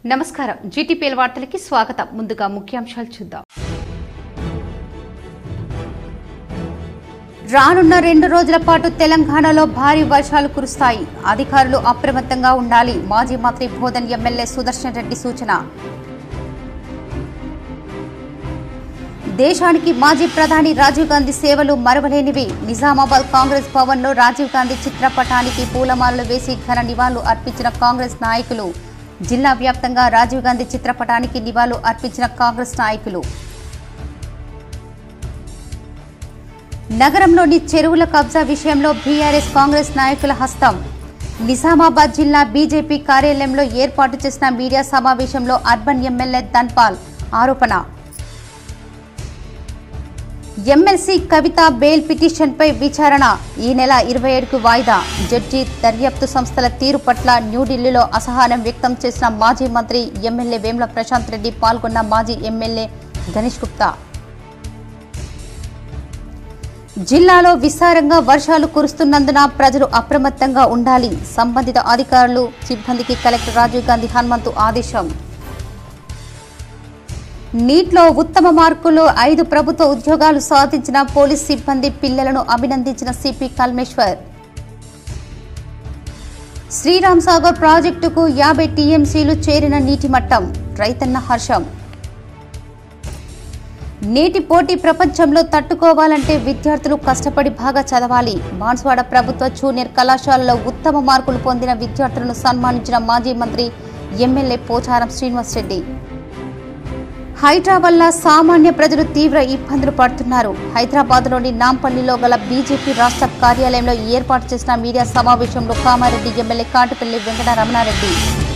నమస్కారం జీటీపీఎల్ వార్తలకి స్వాగతం ముందుగా ముఖ్యాంశాలు చూద్దాం రానున్న రెండు రోజుల పాటు తెలంగాణలో భారీ వర్షాలు కురుస్తాయి అధికారులు అప్రమత్తంగా ఉండాలి మాజీ మంత్రి బోధన్ ఎమ్మెల్యే సుదర్శన్ రెడ్డి సూచన దేశానికి మాజీ ప్రధాని రాజీవ్ గాంధీ సేవలు మరవలేనివి నిజామాబాద్ కాంగ్రెస్ భవన్లో రాజీవ్ గాంధీ చిత్రపటానికి పూలమాలలు వేసి ఘన నివాళులు అర్పించిన కాంగ్రెస్ నాయకులు జిల్లా వ్యాప్తంగా రాజీవ్ గాంధీ చిత్రపటానికి నివాళులు అర్పించిన కాంగ్రెస్ నాయకులు నగరంలోని చెరువుల కబ్జా విషయంలో బీఆర్ఎస్ కాంగ్రెస్ నాయకుల హస్తం నిజామాబాద్ జిల్లా బీజేపీ కార్యాలయంలో ఏర్పాటు చేసిన మీడియా సమావేశంలో అర్బన్ ఎమ్మెల్యే ధన్పాల్ ఆరోపణ ఎమ్మెల్సీ కవిత బెయిల్ పిటిషన్పై విచారణ ఈ నెల ఇరవై ఏడుకు వాయిదా జడ్జి దర్యాప్తు సంస్థల తీరు పట్ల న్యూఢిల్లీలో అసహనం వ్యక్తం చేసిన మాజీ మంత్రి ఎమ్మెల్యే వేముల ప్రశాంత్ రెడ్డి పాల్గొన్న మాజీ ఎమ్మెల్యే గణేష్ గుప్తా జిల్లాలో విస్తారంగా వర్షాలు కురుస్తున్నందున ప్రజలు అప్రమత్తంగా ఉండాలి సంబంధిత అధికారులు సిబ్బందికి కలెక్టర్ రాజీవ్ గాంధీ హనుమంతు ఆదేశం నీట్లో ఉత్తమ మార్కులు ఐదు ప్రభుత్వ ఉద్యోగాలు సాధించిన పోలీస్ సిబ్బంది పిల్లలను అభినందించిన సిపి కల్మేశ్వర్ శ్రీరామ్ సాగర్ ప్రాజెక్టుకు యాభై టీఎంసీలు చేరిన నీటి మట్టం రైతన్న హర్షం నేటి పోటీ ప్రపంచంలో తట్టుకోవాలంటే విద్యార్థులు కష్టపడి బాగా చదవాలి బాన్స్వాడ ప్రభుత్వ జూనియర్ కళాశాలలో ఉత్తమ మార్కులు పొందిన విద్యార్థులను సన్మానించిన మాజీ మంత్రి ఎమ్మెల్యే పోచారం శ్రీనివాసరెడ్డి హైడ్రా వల్ల సామాన్య ప్రజలు తీవ్ర ఇబ్బందులు పడుతున్నారు హైదరాబాద్లోని నాంపల్లిలో గల బీజేపీ రాష్ట్ర కార్యాలయంలో ఏర్పాటు చేసిన మీడియా సమావేశంలో కామారెడ్డి ఎమ్మెల్యే కాటుపల్లి వెంకట రమణారెడ్డి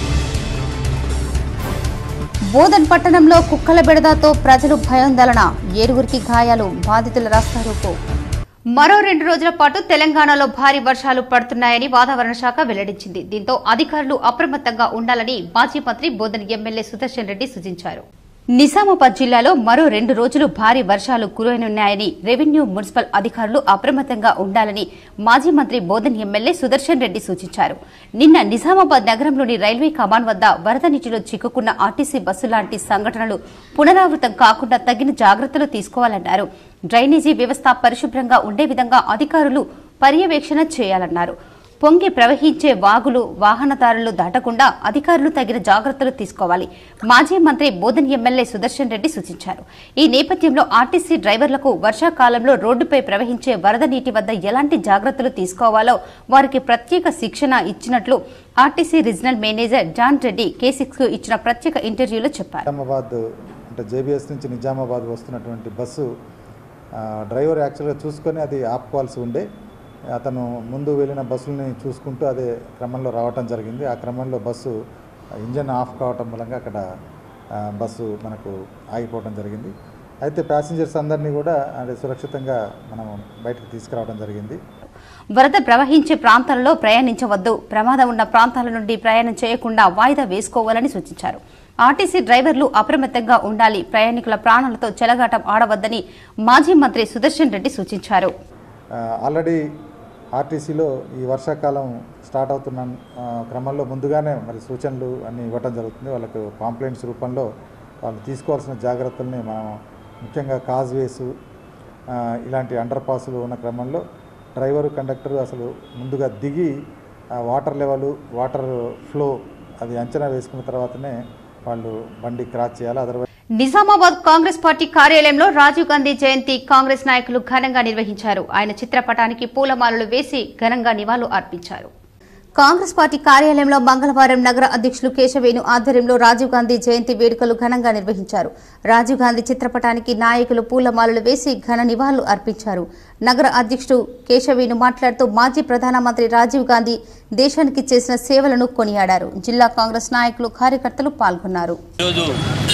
బోధన్ పట్టణంలో కుక్కల బెడదతో ప్రజలు భయాందోళన ఏడుగురికి గాయాలు బాధితుల రాస్తారోకో మరో రెండు రోజుల పాటు తెలంగాణలో భారీ వర్షాలు పడుతున్నాయని వాతావరణ శాఖ వెల్లడించింది దీంతో అధికారులు అప్రమత్తంగా ఉండాలని మాజీ మంత్రి బోధన్ ఎమ్మెల్యే సుదర్శన్ రెడ్డి సూచించారు నిజామాబాద్ జిల్లాలో మరో రెండు రోజులు భారీ వర్షాలు కురవనున్నాయని రెవెన్యూ మున్సిపల్ అధికారులు అప్రమత్తంగా ఉండాలని మాజీ మంత్రి బోధన్ ఎమ్మెల్యే సుదర్శన్ రెడ్డి సూచించారు నిన్న నిజామాబాద్ నగరంలోని రైల్వే కమాన్ వద్ద వరద నీటిలో చిక్కుకున్న ఆర్టీసీ బస్సు లాంటి సంఘటనలు పునరావృతం కాకుండా తగిన జాగ్రత్తలు తీసుకోవాలన్నారు డ్రైనేజీ వ్యవస్థ పరిశుభ్రంగా ఉండే విధంగా అధికారులు పర్యవేక్షణ చేయాలన్నారు పొంగి ప్రవహించే వాగులు వాహనదారులు దాటకుండా అధికారులు తగిన జాగ్రత్తలు తీసుకోవాలి మాజీ మంత్రి బోధన్ ఎమ్మెల్యే సుదర్శన్ రెడ్డి సూచించారు ఈ నేపథ్యంలో ఆర్టీసీ డ్రైవర్లకు వర్షాకాలంలో రోడ్డుపై ప్రవహించే వరద నీటి వద్ద ఎలాంటి జాగ్రత్తలు తీసుకోవాలో వారికి ప్రత్యేక శిక్షణ ఇచ్చినట్లు RTC regional manager John Reddy K six కు ఇచ్చిన ప్రత్యేక ఇంటర్వ్యూలో చెప్పారు నిజామాబాద్ అంటే జేబీఎస్ నుంచి నిజామాబాద్ వస్తున్నటువంటి బస్సు ఆ, డ్రైవర్ యాక్చువల్గా చూసుకొని అది ఆపుకోవాల్సి ఉండే అతను ముందు వెళ్ళిన బస్సులని చూసుకుంటూ అదే క్రమంలో రావటం జరిగింది ఆ క్రమంలో బస్సు ఇంజన్ ఆఫ్ కావటం మూలంగా అక్కడ ఆ, బస్సు మనకు ఆగిపోవడం జరిగింది అయితే ప్యాసింజర్స్ అందరినీ కూడా అంటే సురక్షితంగా మనం బయటకు తీసుకురావడం జరిగింది వరద ప్రవహించే ప్రాంతాలలో ప్రయాణించవద్దు ప్రమాదం ఉన్న ప్రాంతాల నుండి ప్రయాణం చేయకుండా వాయిదా వేసుకోవాలని సూచించారు ఆర్టీసీ డ్రైవర్లు అప్రమత్తంగా ఉండాలి ప్రయాణికుల ప్రాణాలతో చెలగాటం ఆడవద్దని మాజీ మంత్రి సుదర్శన్ రెడ్డి సూచించారు ఆ, ఆల్రెడీ ఆర్టీసీలో ఈ వర్షాకాలం స్టార్ట్ అవుతున్న ఆ, క్రమంలో ముందుగానే మరి సూచనలు అన్నీ ఇవ్వటం జరుగుతుంది వాళ్ళకు పాంప్లెంట్స్ రూపంలో వాళ్ళు తీసుకోవాల్సిన జాగ్రత్తల్ని మనం ముఖ్యంగా కాజ్వేస్ ఆ, ఇలాంటి అండర్ పాసులు ఉన్న క్రమంలో డ్రైవరు కండక్టరు అసలు ముందుగా దిగి ఆ వాటర్ లెవెల్ వాటర్ ఫ్లో అది అంచనా వేసుకున్న తర్వాతనే వాళ్ళు బండి క్రాస్ చేయాలి అదర్వైజ్ నిజామాబాద్ కాంగ్రెస్ పార్టీ కార్యాలయంలో రాజీవ్ గాంధీ జయంతి కాంగ్రెస్ నాయకులు ఘనంగా నిర్వహించారు ఆయన చిత్రపటానికి పూలమాలలు వేసి ఘనంగా నివాళులు అర్పించారు కాంగ్రెస్ పార్టీ కార్యాలయంలో మంగళవారం నగర అధ్యక్షులు కేశవేణు ఆధ్వర్యంలో రాజీవ్ గాంధీ జయంతి వేడుకలు ఘనంగా నిర్వహించారు రాజీవ్ గాంధీ చిత్రపటానికి నాయకులు పూలమాలలు వేసి ఘన నివాళులు అర్పించారు నగర అధ్యక్షుడు కేశవేణు మాట్లాడుతూ మాజీ ప్రధానమంత్రి రాజీవ్ గాంధీ దేశానికి చేసిన సేవలను కొనియాడారు జిల్లా కాంగ్రెస్ నాయకులు కార్యకర్తలు పాల్గొన్నారు ఈరోజు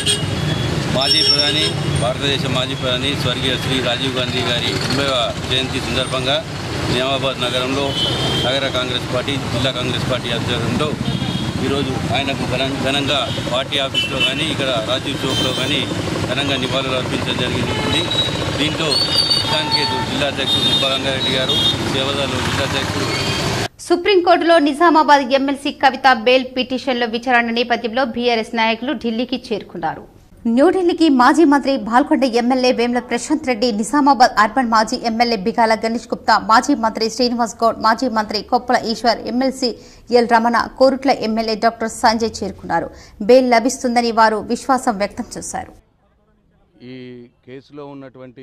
మాజీ ప్రధాని భారతదేశ మాజీ ప్రధాని స్వర్గీయ శ్రీ రాజీవ్ గాంధీ గారి తొంభైవ జయంతి సందర్భంగా నిజామాబాద్ నగరంలో నగర కాంగ్రెస్ పార్టీ జిల్లా కాంగ్రెస్ పార్టీ ఆధ్వర్యంలో ఈరోజు ఆయనకు ఘన ఘనంగా పార్టీ ఆఫీస్లో కానీ ఇక్కడ రాజీవ్ చౌక్లో కానీ ఘనంగా నివాళులు అర్పించడం జరిగింది దీంట్లో కిసాన్ కేతు జిల్లా అధ్యక్షుడు ముప్ప రంగారెడ్డి గారు సేవదాలు జిల్లా అధ్యక్షుడు సుప్రీంకోర్టులో నిజామాబాద్ ఎమ్మెల్సీ కవిత బెయిల్ పిటిషన్ల విచారణ నేపథ్యంలో బీఆర్ఎస్ నాయకులు ఢిల్లీకి చేరుకున్నారు న్యూఢిల్లీకి మాజీ మంత్రి బాల్కొండ ఎమ్మెల్యే వేముల ప్రశాంత్ రెడ్డి నిజామాబాద్ అర్బన్ మాజీ ఎమ్మెల్యే బిగాల గణేష్ గుప్తా మాజీ మంత్రి శ్రీనివాస్ గౌడ్ మాజీ మంత్రి Koppula Eshwar MLC L Ramana Korutla MLA doctor Sanjay చేరుకున్నారు బెయిల్ లభిస్తుందని వారు విశ్వాసం వ్యక్తం చేశారు ఈ కేసులో ఉన్నటువంటి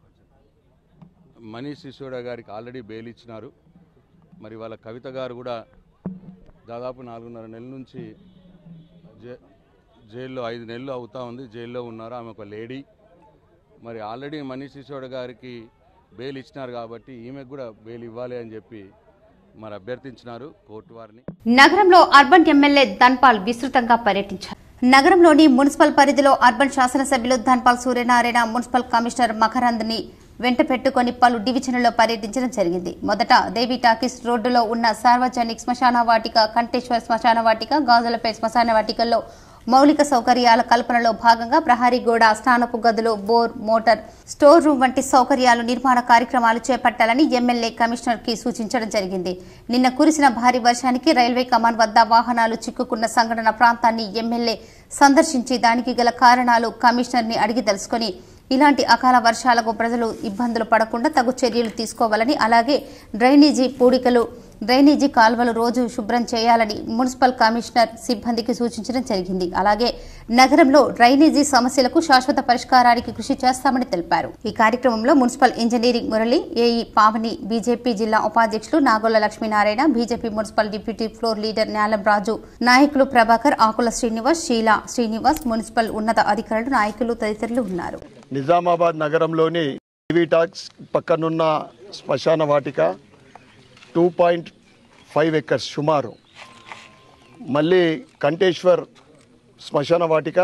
మనీష్ సిసోడా గారికి ఆల్రెడీ బెయిల్ ఇచ్చినారు మరి వాళ్ళ కవిత గారు కూడా దాదాపు నాలుగున్నర నెలల నుంచి జై జైల్లో ఐదు నెలలు అవుతా ఉంది జైల్లో ఉన్నారు ఆమె ఒక లేడీ మరి ఆల్రెడీ మనీష్ సిసోడా గారికి బెయిల్ ఇచ్చినారు కాబట్టి ఈమెకు కూడా బెయిల్ ఇవ్వాలి అని చెప్పి మరి అభ్యర్థించినారు కోర్టు వారిని నగరంలో అర్బన్ ఎమ్మెల్యే ధన్పాల్ విస్తృతంగా పర్యటించారు నగరంలోని మున్సిపల్ పరిధిలో అర్బన్ శాసనసభ్యులు ధన్పాల్ సూర్యనారాయణ మున్సిపల్ కమిషనర్ మకరంద్ ని వెంట పెట్టుకుని పలు డివిజన్లలో పర్యటించడం జరిగింది మొదట దేవి టాకీస్ రోడ్డులో ఉన్న సార్వజనిక్ శ్మశాన వాటిక కంటేశ్వర్ శ్మశాన వాటిక గాజులపేట శ్మశాన వాటికల్లో మౌలిక సౌకర్యాల కల్పనలో భాగంగా ప్రహరీ గోడ స్నానపు గదులు బోర్ మోటార్ స్టోర్ రూమ్ వంటి సౌకర్యాలు నిర్మాణ కార్యక్రమాలు చేపట్టాలని ఎమ్మెల్యే కమిషనర్ కి సూచించడం జరిగింది నిన్న కురిసిన భారీ వర్షానికి రైల్వే కమాన్ వద్ద వాహనాలు చిక్కుకున్న సంఘటన ప్రాంతాన్ని ఎమ్మెల్యే సందర్శించి దానికి గల కారణాలు కమిషనర్ ని అడిగి తెలుసుకుని ఇలాంటి అకాల వర్షాలకు ప్రజలు ఇబ్బందులు పడకుండా తగు చర్యలు తీసుకోవాలని అలాగే డ్రైనేజీ పూడికలు డ్రైనేజీ కాల్వలు రోజు శుభ్రం చేయాలని మున్సిపల్ కమిషనర్ సిబ్బందికి సూచించడం జరిగింది అలాగే నగరంలో డ్రైనేజీ సమస్యలకు శాశ్వత పరిష్కారానికి కృషి చేస్తామని తెలిపారు ఈ కార్యక్రమంలో municipal engineering Murali AE Pavani BJP జిల్లా ఉపాధ్యక్షులు Nagola Lakshminarayana BJP municipal deputy floor leader Nyalam Raju నాయకులు ప్రభాకర్ ఆకుల శ్రీనివాస్ షీలా శ్రీనివాస్ మున్సిపల్ ఉన్నత అధికారులు నాయకులు తదితరులు ఉన్నారు నిజామాబాద్ నగరంలోని టాక్స్ పక్కనున్న శ్మశాన వాటిక టూ పాయింట్ ఫైవ్ ఎకర్స్ సుమారు మళ్ళీ కంటేశ్వర్ శ్మశాన వాటిక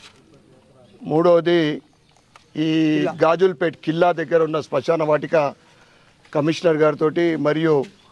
మూడవది ఈ గాజుల్పేట్ కిల్లా దగ్గర ఉన్న శ్మశాన వాటిక కమిషనర్ గారితో మరియు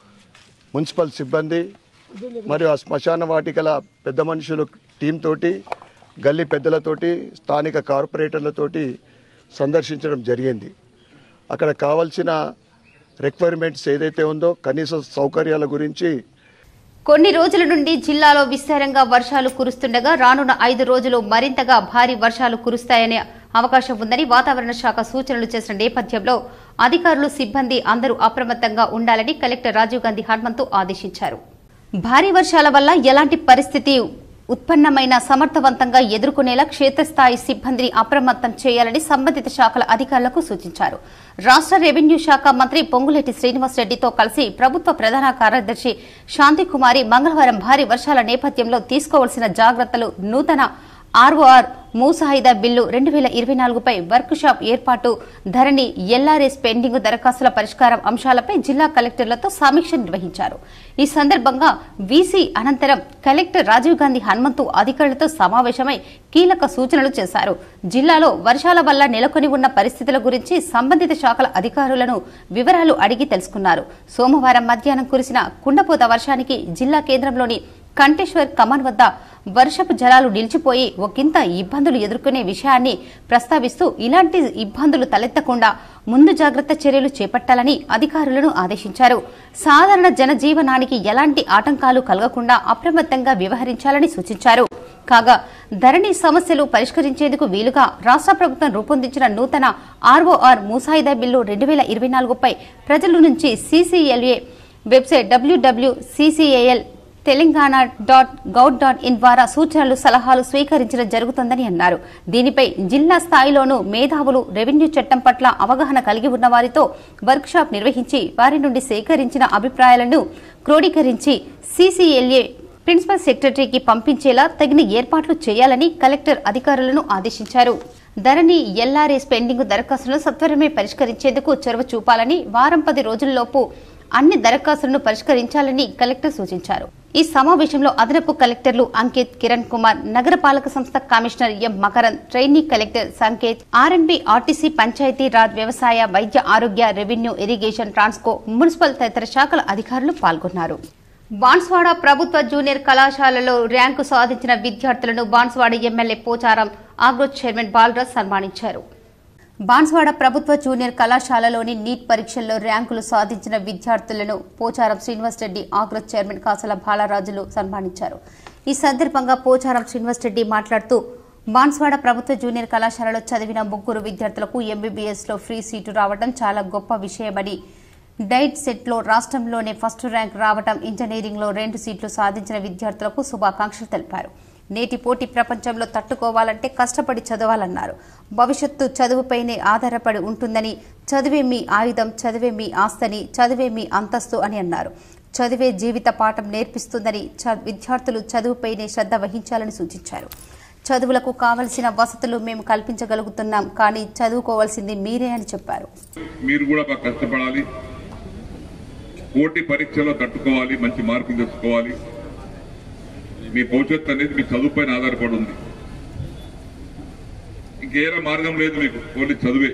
మున్సిపల్ సిబ్బంది మరియు ఆ శ్మశాన వాటికల పెద్ద మనుషులు టీం తోటి గల్లీ పెద్దలతోటి స్థానిక కార్పొరేటర్లతోటి సందర్శించడం జరిగింది అక్కడ కావాల్సిన రిక్వైర్మెంట్స్ ఏదైతే ఉందో కనీస సౌకర్యాల గురించి కొన్ని రోజుల నుండి జిల్లాలో విస్తారంగా వర్షాలు కురుస్తుండగా రానున్న ఐదు రోజులు మరింతగా భారీ వర్షాలు కురుస్తాయనే అవకాశం ఉందని వాతావరణ శాఖ సూచనలు చేసిన నేపథ్యంలో అధికారులు సిబ్బంది అందరూ అప్రమత్తంగా ఉండాలని కలెక్టర్ రాజీవ్ గాంధీ హనుమంతు ఆదేశించారు భారీ వర్షాల వల్ల ఎలాంటి పరిస్థితి ఉత్పన్నమైన సమర్థవంతంగా ఎదుర్కొనేలా క్షేత్రస్థాయి సిబ్బందిని అప్రమత్తం చేయాలని సంబంధిత శాఖల అధికారులకు సూచించారు రాష్ట్ర రెవెన్యూ శాఖ మంత్రి పొంగులేటి శ్రీనివాసరెడ్డితో కలిసి ప్రభుత్వ ప్రధాన కార్యదర్శి శాంతికుమారి మంగళవారం భారీ వర్షాల నేపథ్యంలో తీసుకోవాల్సిన జాగ్రత్తలు నూతన ఆర్ఓఆర్ మూసాయిదా బిల్లు రెండు వేల ఇరవై నాలుగుపై వర్క్ షాప్ ఏర్పాటు ధరణి ఎల్ఆర్ఎస్ పెండింగ్ దరఖాస్తుల పరిష్కారం అంశాలపై జిల్లా కలెక్టర్లతో సమీక్ష నిర్వహించారు ఈ సందర్భంగా వీసీ అనంతరం కలెక్టర్ రాజీవ్ గాంధీ హనుమంతు అధికారులతో సమావేశమై కీలక సూచనలు చేశారు జిల్లాలో వర్షాల వల్ల నెలకొని ఉన్న పరిస్థితుల గురించి సంబంధిత శాఖల అధికారులను వివరాలు అడిగి తెలుసుకున్నారు సోమవారం మధ్యాహ్నం కురిసిన కుండపోత వర్షానికి జిల్లా కేంద్రంలోని కంటేశ్వర్ కమాన్ వద్ద వర్షపు జలాలు నిలిచిపోయి ఒకంత ఇబ్బందులు ఎదుర్కొనే విషయాన్ని ప్రస్తావిస్తూ ఇలాంటి ఇబ్బందులు తలెత్తకుండా ముందు జాగ్రత్త చర్యలు చేపట్టాలని అధికారులను ఆదేశించారు సాధారణ జనజీవనానికి ఎలాంటి ఆటంకాలు కలగకుండా అప్రమత్తంగా వ్యవహరించాలని సూచించారు కాగా ధరణి సమస్యలు పరిష్కరించేందుకు వీలుగా రాష్ట్ర ప్రభుత్వం రూపొందించిన నూతన ఆర్ఓఆర్ మూసాయిదా బిల్లు రెండు వేల ఇరవై నాలుగుపై ప్రజల నుంచి సీసీఎల్ఏ వెబ్సైట్ డబ్ల్యూడబ్ల్యూసీసీఏఎల్ Telangana dot gov dot in ద్వారా సూచనలు సలహాలు స్వీకరించడం జరుగుతుందని అన్నారు దీనిపై జిల్లా స్థాయిలోనూ మేధావులు రెవెన్యూ చట్టం పట్ల అవగాహన కలిగి ఉన్న వారితో వర్క్ షాప్ నిర్వహించి వారి నుండి సేకరించిన అభిప్రాయాలను క్రోడీకరించి సీసీఎల్ఏ ప్రిన్సిపల్ సెక్రటరీకి పంపించేలా తగిన ఏర్పాట్లు చేయాలని కలెక్టర్ అధికారులను ఆదేశించారు ధరణి ఎల్ఆర్ఎస్ పెండింగ్ దరఖాస్తులను సత్వరమే పరిష్కరించేందుకు చొరవ చూపాలని వారం పది రోజుల్లోపు అన్ని దరఖాస్తులను పరిష్కరించాలని కలెక్టర్ సూచించారు ఈ సమావేశంలో అదనపు కలెక్టర్లు అంకిత్ కిరణ్ కుమార్ నగరపాలక సంస్థ commissioner M Makaran trainee collector Sanketh RNB RTC panchayat raj వ్యవసాయ వైద్య ఆరోగ్య రెవెన్యూ ఇరిగేషన్ ట్రాన్స్కో మున్సిపల్ తదితర శాఖల అధికారులు పాల్గొన్నారు బాన్స్వాడ ప్రభుత్వ జూనియర్ కళాశాలలో ర్యాంకు సాధించిన విద్యార్థులను Banswada MLA Pocharam agro chairman Balaraj సన్మానించారు బాన్స్వాడ ప్రభుత్వ జూనియర్ కళాశాలలోని నీట్ పరీక్షల్లో ర్యాంకులు సాధించిన విద్యార్థులను పోచారం శ్రీనివాస్ రెడ్డి ఆగ్రో చైర్మన్ కాసల బాలరాజులు సన్మానించారు ఈ సందర్భంగా పోచారం శ్రీనివాస్ రెడ్డి మాట్లాడుతూ బాన్స్వాడ ప్రభుత్వ జూనియర్ కళాశాలలో చదివిన ముగ్గురు విద్యార్థులకు ఎంబీబీఎస్ లో ఫ్రీ సీటు రావడం చాలా గొప్ప విషయమని డైట్ సెట్ లో రాష్ట్రంలోనే ఫస్ట్ ర్యాంక్ రావడం ఇంజనీరింగ్ లో రెండు సీట్లు సాధించిన విద్యార్థులకు శుభాకాంక్షలు తెలిపారు నేటి పోటీ ప్రపంచంలో తట్టుకోవాలంటే కష్టపడి చదవాలన్నారు భవిష్యత్తు చదువుపైనే ఆధారపడి ఉంటుందని చదివే మీ ఆయుధం చదివే మీ ఆస్తని చదివే మీ అంతస్తు అని అన్నారు చదివే జీవిత పాఠం నేర్పిస్తుందని చ- విద్యార్థులు చదువుపైనే శ్రద్ధ వహించాలని సూచించారు చదువులకు కావలసిన వసతులు మేము కల్పించగలుగుతున్నాం కానీ చదువుకోవాల్సింది మీరే అని చెప్పారు మీరు కూడా బాగా కష్టపడాలి పోటీ పరీక్షలో తట్టుకోవాలి మంచి మార్కులు తెచ్చుకోవాలి మీ భవిష్యత్తు అనేది మీ చదువు పైన ఆధారపడి ఉంది ఇంకేరా మార్గం లేదు మీకు ఓన్లీ చదువే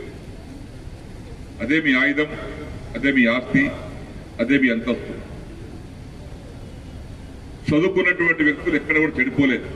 అదే మీ ఆయుధం అదే మీ ఆస్తి అదే మీ అంతస్తు చదువుకున్నటువంటి వ్యక్తులు ఎక్కడ కూడా చెడిపోలేదు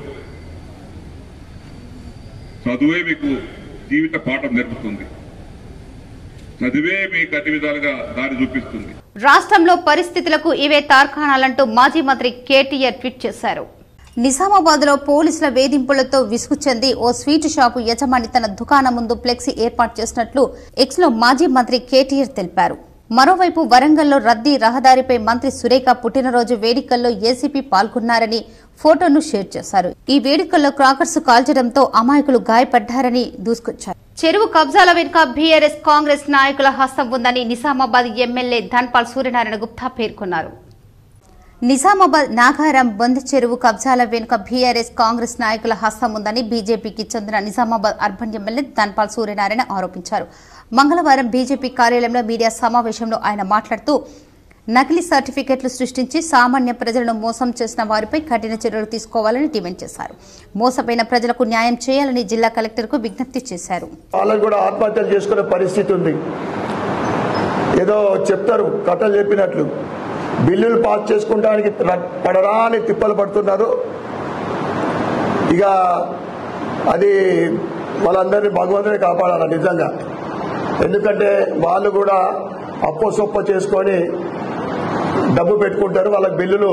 చదువే మీకు జీవిత పాఠం నేర్పుతుంది చదివే మీకు అన్ని విధాలుగా దారి చూపిస్తుంది రాష్ట్రంలో పరిస్థితులకు ఇవే తార్కాణాలంటూ మాజీ మంత్రి కేటీఆర్ ట్వీట్ చేశారు నిజామాబాద్ లో పోలీసుల వేధింపులతో విసుగు చెంది ఓ స్వీట్ షాపు యజమాని తన దుకాణం ముందు ఫ్లెక్సీ ఏర్పాటు చేసినట్లు ఎక్స్ లో మాజీ మంత్రి కేటీఆర్ తెలిపారు మరోవైపు వరంగల్లో రద్దీ రహదారిపై మంత్రి సురేఖ పుట్టినరోజు వేడుకల్లో ఏసీపీ పాల్గొన్నారని ఫోటోను షేర్ చేశారు ఈ వేడుకల్లో క్రాకర్స్ కాల్చడంతో అమాయకులు గాయపడ్డారని దూసుకొచ్చారు చెరువు కబ్జాల వెనుక బీఆర్ఎస్ కాంగ్రెస్ నాయకుల హస్తం ఉందని నిజామాబాద్ ఎమ్మెల్యే ధన్పాల్ సూర్యనారాయణ గుప్తా పేర్కొన్నారు నిజామాబాద్ నాగారం బంద్ చెరువు కబ్జాల వెనుక బీఆర్ఎస్ కాంగ్రెస్ నాయకుల హస్తం ఉందని బీజేపీకి చెందిన నిజామాబాద్ అర్బన్ ఎమ్మెల్యే ధన్పాల్ సూర్యనారాయణ ఆరోపించారు మంగళవారం బీజేపీ కార్యాలయంలో మీడియా సమావేశంలో ఆయన మాట్లాడుతూ నకిలీ సర్టిఫికెట్లు సృష్టించి సామాన్య ప్రజలను మోసం చేసిన వారిపై కఠిన చర్యలు తీసుకోవాలని డిమాండ్ చేశారు మోసపోయిన ప్రజలకు న్యాయం చేయాలని జిల్లా కలెక్టర్కు విజ్ఞప్తి చేశారు వాళ్ళకు కూడా ఆత్మహత్యలు చేసుకునే పరిస్థితి ఉంది ఏదో చెప్తారు కథలు చెప్పినట్లు బిల్లులు పాస్ చేసుకోవడానికి ర- పడరాని తిప్పలు పడుతున్నారు ఇక అది వాళ్ళందరినీ భగవంతుని కాపాడాలి నిజంగా ఎందుకంటే వాళ్ళు కూడా అప్పో సొప్ప చేసుకొని డబ్బు పెట్టుకుంటారు వాళ్ళకి బిల్లులు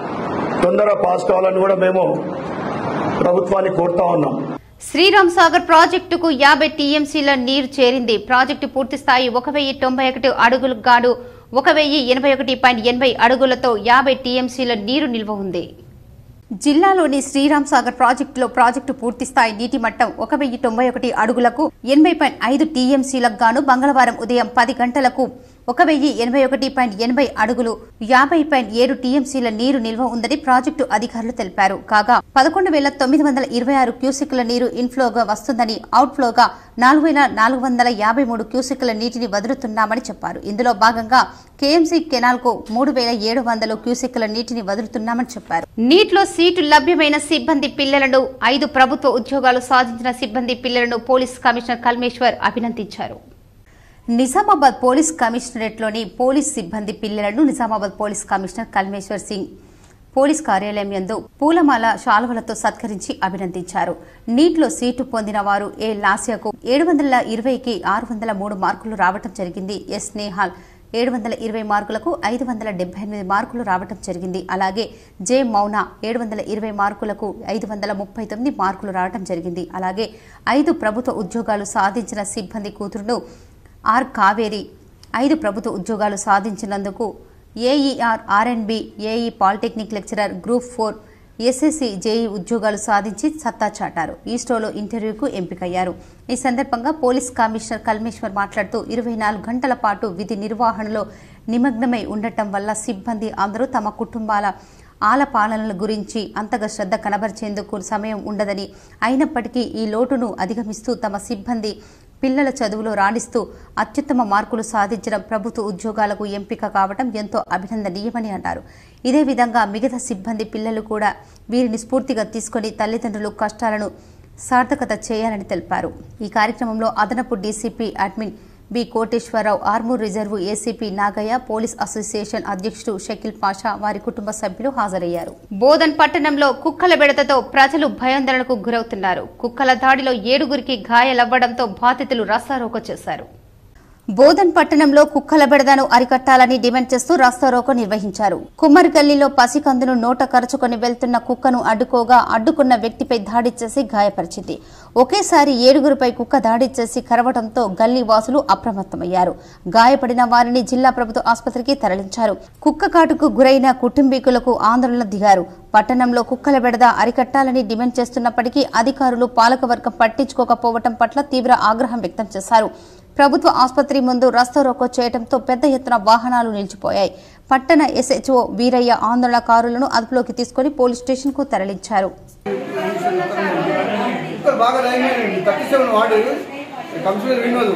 తొందరగా పాస్ కావాలని కూడా మేము ప్రభుత్వాన్ని కోరుతా ఉన్నాం శ్రీరామ్ సాగర్ ప్రాజెక్టుకు యాభై టీఎంసీల నీరు చేరింది ప్రాజెక్టు పూర్తి స్థాయి ఒక వెయ్యి తొంభై ఒకటి అడుగులు గాను ఒక వెయ్యి ఎనభై ఒకటి పాయింట్ ఎనభై అడుగులతో యాభై టీఎంసీల నీరు నిల్వ ఉంది జిల్లాలోని శ్రీరామ్ సాగర్ ప్రాజెక్టులో ప్రాజెక్టు పూర్తి స్థాయి నీటి మట్టం ఒక వెయ్యి తొంభై ఒకటి అడుగులకు ఎనభై పాయింట్ ఐదు టీఎంసీలకు గాను మంగళవారం ఉదయం పది గంటలకు ఒక వెయ్యి ఎనభై ఒకటి పాయింట్ ఎనభై అడుగులు యాభై పాయింట్ ఏడు టీఎంసీల నీరు నిల్వ ఉందని ప్రాజెక్టు అధికారులు తెలిపారు కాగా పదకొండు వేల తొమ్మిది వందల ఇరవై ఆరు క్యూసెక్ల నీరు ఇన్ఫ్లోగా వస్తుందని అవుట్ఫ్లోగా నాలుగు వేల నాలుగు వందల యాభై మూడు క్యూసెక్ల నీటిని వదులుతున్నామని చెప్పారు ఇందులో భాగంగా కేఎంసీ కెనాల్ కు మూడు వేల ఏడు వందల క్యూసెక్ల నీటిని వదులుతున్నామని చెప్పారు నీటిలో సీటు లభ్యమైన సిబ్బంది పిల్లలను ఐదు ప్రభుత్వ ఉద్యోగాలు సాధించిన సిబ్బంది పిల్లలను పోలీస్ కమిషనర్ కల్మేశ్వర్ అభినందించారు నిజామాబాద్ పోలీస్ కమిషనరేట్లోని పోలీస్ సిబ్బంది పిల్లలను Nizamabad police commissioner Kalmeshwar Singh police కార్యాలయం యందు పూలమాల శాలువలతో సత్కరించి అభినందించారు నీట్లో సీటు పొందిన వారు ఏ లాస్యకు ఏడు వందల ఇరవైకి ఆరు వందల మూడు మార్కులు రావటం జరిగింది ఎస్ నేహాల్ ఏడు వందల ఇరవై మార్కులకు ఐదు వందల డెబ్బై ఎనిమిది మార్కులు రావటం జరిగింది అలాగే జే మౌన ఏడు వందల ఇరవై మార్కులకు ఐదు వందల ముప్పై తొమ్మిది మార్కులు రావటం జరిగింది అలాగే ఐదు ప్రభుత్వ ఉద్యోగాలు సాధించిన సిబ్బంది కూతురును ఆర్ కావేరి ఐదు ప్రభుత్వ ఉద్యోగాలు సాధించినందుకు AER RNB AE polytechnic lecturer group four SSC JE ఉద్యోగాలు సాధించి సత్తా చాటారు ఈ స్టోలో ఇంటర్వ్యూకు ఎంపికయ్యారు ఈ సందర్భంగా పోలీస్ కమిషనర్ కల్మేశ్వర్ మాట్లాడుతూ ఇరవై నాలుగు గంటల పాటు విధి నిర్వహణలో నిమగ్నమై ఉండటం వల్ల సిబ్బంది అందరూ తమ కుటుంబాల ఆలపాలనల గురించి అంతగా శ్రద్ధ కనబరిచేందుకు సమయం ఉండదని అయినప్పటికీ ఈ లోటును అధిగమిస్తూ తమ సిబ్బంది పిల్లల చదువులో రాణిస్తూ అత్యుత్తమ మార్కులు సాధించిన ప్రభుత్వ ఉద్యోగాలకు ఎంపిక కావడం ఎంతో అభినందనీయమని అన్నారు ఇదే విధంగా మిగతా సిబ్బంది పిల్లలు కూడా వీరిని స్ఫూర్తిగా తీసుకొని తల్లిదండ్రులు కష్టాలను సార్థకత చేయాలని తెలిపారు ఈ కార్యక్రమంలో అదనపు DCP admin B Koteswararao Armoor reserve ACP Nagaiah police association అధ్యక్షుడు షకీల్ పాషా వారి కుటుంబ సభ్యులు హాజరయ్యారు బోధన్ పట్టణంలో కుక్కల బెడతతో ప్రజలు భయాందోళనకు గురవుతున్నారు కుక్కల దాడిలో ఏడుగురికి గాయాలవ్వడంతో బాధితులు రాస్తారోకో చేశారు బోధన్ పట్టణంలో కుక్కల బెడదను అరికట్టాలని డిమాండ్ చేస్తూ రాస్తారోకో నిర్వహించారు కుమ్మరి గల్లీలో పసికందును నోట కరుచుకొని వెళ్తున్న కుక్కను అడ్డుకోగా అడ్డుకున్న వ్యక్తిపై దాడి చేసి గాయపరిచింది ఒకేసారి ఏడుగురిపై కుక్క దాడి చేసి కరవడంతో గల్లీ వాసులు అప్రమత్తమయ్యారు గాయపడిన వారిని జిల్లా ప్రభుత్వ ఆసుపత్రికి తరలించారు కుక్క కాటుకు గురైన కుటుంబీకులకు ఆందోళన దిగారు పట్టణంలో కుక్కల బెడద అరికట్టాలని డిమాండ్ చేస్తున్నప్పటికీ అధికారులు పాలకవర్గం పట్టించుకోకపోవడం పట్ల తీవ్ర ఆగ్రహం వ్యక్తం చేశారు ప్రభుత్వ ఆసుపత్రి ముందు రస్తారోకో చేయడంతో పెద్ద ఎత్తున వాహనాలు నిలిచిపోయాయి పట్టణ ఎస్హెచ్ఓ వీరయ్య ఆందోళనకారులను అదుపులోకి తీసుకుని పోలీస్ స్టేషన్ కు తరలించారు కుక్కలు బాగా తగినాయండి థర్టీ సెవెన్ వాడు కంప్యూటర్ వినోదు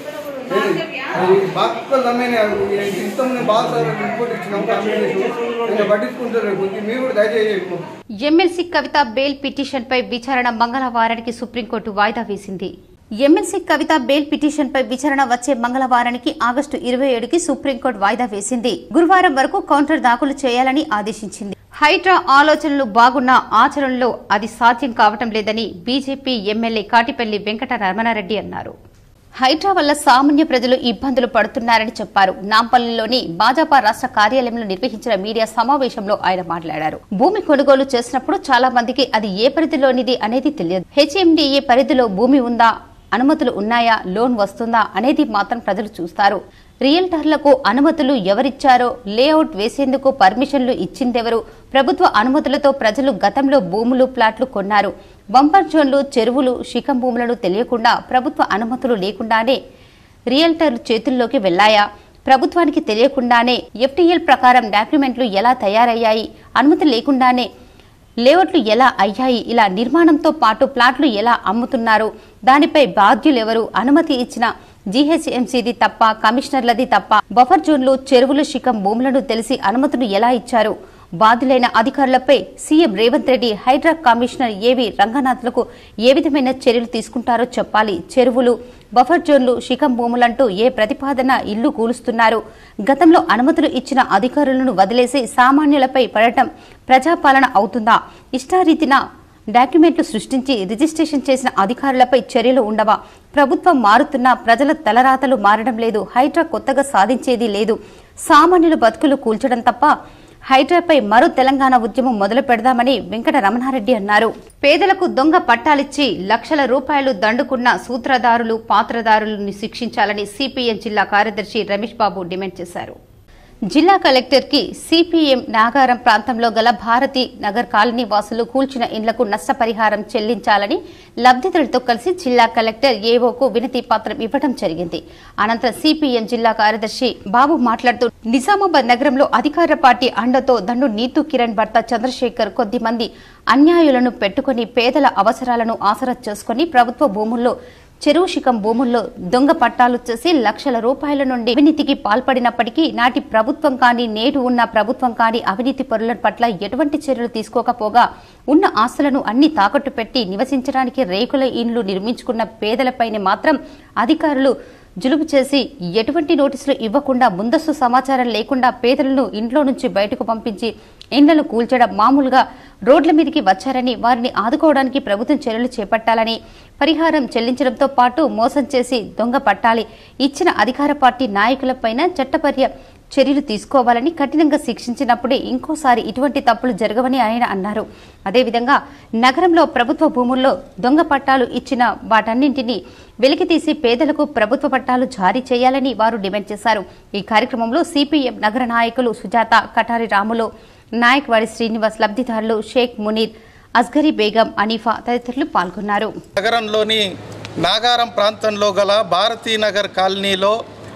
ఏది? అది బాగా కుక్కలు తమ్మైనాయి ఇంతం బాగా సార్ రిపోర్ట్ ఇచ్చినాం కంప్లైంట్ నేను పట్టించుకుంటారు కొంచెం మీరు కూడా దయచేసి ఎమ్మెల్సీ కవిత బెయిల్ పిటిషన్ పై విచారణ మంగళవారానికి సుప్రీంకోర్టు వాయిదా వేసింది ఎమ్మెల్సీ కవిత బెయిల్ పిటిషన్ పై విచారణ వచ్చే మంగళవారానికి ఆగస్టు ఇరవై ఏడుకి సుప్రీంకోర్టు వాయిదా వేసింది గురువారం వరకు కౌంటర్ దాఖలు చేయాలని ఆదేశించింది హైడ్రా ఆలోచనలు బాగున్న ఆచరణలో అది సాధ్యం కావటం లేదని బీజేపీ ఎమ్మెల్యే కాటిపల్లి వెంకట రమణారెడ్డి అన్నారు హైడ్రా వల్ల సామాన్య ప్రజలు ఇబ్బందులు పడుతున్నారని చెప్పారు నాంపల్లిలోని భాజపా రాష్ట్ర కార్యాలయంలో నిర్వహించిన మీడియా సమావేశంలో ఆయన మాట్లాడారు భూమి కొనుగోలు చేసినప్పుడు చాలా మందికి అది ఏ పరిధిలోనిది అనేది తెలియదు హెచ్ఎండిఏ పరిధిలో భూమి ఉందా అనుమతులు ఉన్నాయా లోన్ వస్తుందా అనేది మాత్రం ప్రజలు చూస్తారు రియల్టర్లకు అనుమతులు ఎవరిచ్చారో లేఅవుట్ వేసేందుకు పర్మిషన్లు ఇచ్చిందెవరు ప్రభుత్వ అనుమతులతో ప్రజలు గతంలో భూములు ప్లాట్లు కొన్నారు బంపర్ జోన్లు చెరువులు శిఖం భూములను తెలియకుండా ప్రభుత్వ అనుమతులు లేకుండానే రియల్టర్లు చేతుల్లోకి వెళ్లాయా ప్రభుత్వానికి తెలియకుండానే ఎఫ్టీఎల్ ప్రకారం డాక్యుమెంట్లు ఎలా తయారయ్యాయి అనుమతి లేకుండానే లేఅవుట్లు ఎలా అయ్యాయి ఇలా నిర్మాణంతో పాటు ప్లాట్లు ఎలా అమ్ముతున్నారు దానిపై బాధ్యులెవరు అనుమతి ఇచ్చిన జీహెచ్ఎంసీది తప్ప కమిషనర్లది తప్ప బఫర్ జోన్లు చెరువులు శిఖం భూములను తెలిసి అనుమతులు ఎలా ఇచ్చారు బాధ్యులైన అధికారులపై CM Revanth Reddy Hydraa commissioner AV రంగనాథ్లకు ఏ విధమైన చర్యలు తీసుకుంటారో చెప్పాలి చెరువులు బఫర్ జోన్లు శిఖం భూములంటూ ఏ ప్రతిపాదన ఇల్లు కూలుస్తున్నారు గతంలో అనుమతులు ఇచ్చిన అధికారులను వదిలేసి సామాన్యులపై పడటం ప్రజాపాలన అవుతుందా ఇష్టారీతిన డాక్యుమెంట్లు సృష్టించి రిజిస్ట్రేషన్ చేసిన అధికారులపై చర్యలు ఉండవా ప్రభుత్వం మారుతున్నా ప్రజల తలరాతలు మారడం లేదు హైడ్రా కొత్తగా సాధించేది లేదు సామాన్యుల బతుకులు కూల్చడం తప్ప హైడ్రాపై మరో తెలంగాణ ఉద్యమం మొదలు పెడదామని వెంకట రమణారెడ్డి అన్నారు పేదలకు దొంగ పట్టాలిచ్చి లక్షల రూపాయలు దండుకున్న సూత్రధారులు పాత్రధారులను శిక్షించాలని సిపిఎం జిల్లా కార్యదర్శి రమేష్ బాబు డిమాండ్ చేశారు జిల్లా కలెక్టర్ కి సిపిఎం నాగారం ప్రాంతంలో గల భారతి నగర్ కాలనీ వాసులు కూల్చిన ఇండ్లకు నష్టపరిహారం చెల్లించాలని లబ్ధిదారులతో కలిసి జిల్లా కలెక్టర్ ఏఓకు వినతి పత్రం ఇవ్వడం జరిగింది అనంతరం సిపిఎం జిల్లా కార్యదర్శి బాబు మాట్లాడుతూ నిజామాబాద్ నగరంలో అధికార పార్టీ అండతో దండు నీతు కిరణ్ భర్త చంద్రశేఖర్ కొద్దిమంది అన్యాయులను పెట్టుకుని పేదల అవసరాలను ఆసరా చేసుకుని ప్రభుత్వ భూముల్లో చెరువు శిఖం భూముల్లో దొంగ పట్టాలు చేసి లక్షల రూపాయల నుండి అవినీతికి పాల్పడినప్పటికీ నాటి ప్రభుత్వం కానీ నేడు ఉన్న ప్రభుత్వం కానీ అవినీతి పరుల పట్ల ఎటువంటి చర్యలు తీసుకోకపోగా ఉన్న ఆస్తులను అన్ని తాకట్టు పెట్టి నివసించడానికి రేకుల ఇండ్లు నిర్మించుకున్న పేదలపైనే మాత్రం అధికారులు జులుపు చేసి ఎటువంటి నోటీసులు ఇవ్వకుండా ముందస్తు సమాచారం లేకుండా పేదలను ఇంట్లో నుంచి బయటకు పంపించి ఇండ్లను కూల్చడం మామూలుగా రోడ్ల మీదకి వచ్చారని వారిని ఆదుకోవడానికి ప్రభుత్వం చర్యలు చేపట్టాలని పరిహారం చెల్లించడంతో పాటు మోసం చేసి దొంగ పట్టాలి ఇచ్చిన అధికార పార్టీ నాయకులపైన చట్టపర్య చర్యలు తీసుకోవాలని కఠినంగా శిక్షించినప్పుడే ఇంకోసారి ఇటువంటి తప్పులు జరగవని ఆయన అన్నారు అదేవిధంగా నగరంలో ప్రభుత్వ భూముల్లో దొంగ పట్టాలు ఇచ్చిన వాటన్నింటినీ వెలికితీసి పేదలకు ప్రభుత్వ పట్టాలు జారీ చేయాలని వారు డిమాండ్ చేశారు ఈ కార్యక్రమంలో సిపిఎం నగర నాయకులు సుజాత కటారి రాములు నాయక్వాడి శ్రీనివాస్ లబ్ధిదారులు షేక్ మునీర్ అస్గరీ బేగం అనీఫా తదితరులు పాల్గొన్నారు నగరంలోని నాగారం ప్రాంతంలో గల భారతీనగర్ కాలనీలో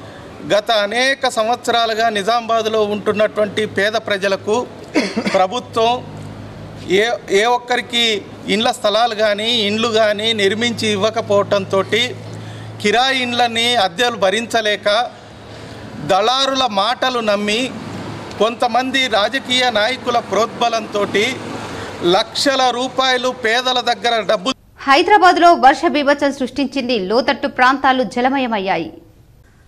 గత అనేక సంవత్సరాలుగా నిజామాబాద్లో ఉంటున్నటువంటి పేద ప్రజలకు ప్రభుత్వం ఏ ఏ ఒక్కరికి ఇండ్ల స్థలాలు కానీ ఇండ్లు కానీ నిర్మించి ఇవ్వకపోవటంతో కిరాయి ఇండ్లని అద్దెలు భరించలేక దళారుల మాటలు నమ్మి కొంతమంది రాజకీయ నాయకుల ప్రోద్బలంతో లక్షల రూపాయలు పేదల దగ్గర డబ్బు హైదరాబాద్ లో వర్ష బీభత్సం సృష్టించింది లోతట్టు ప్రాంతాలు జలమయమయ్యాయి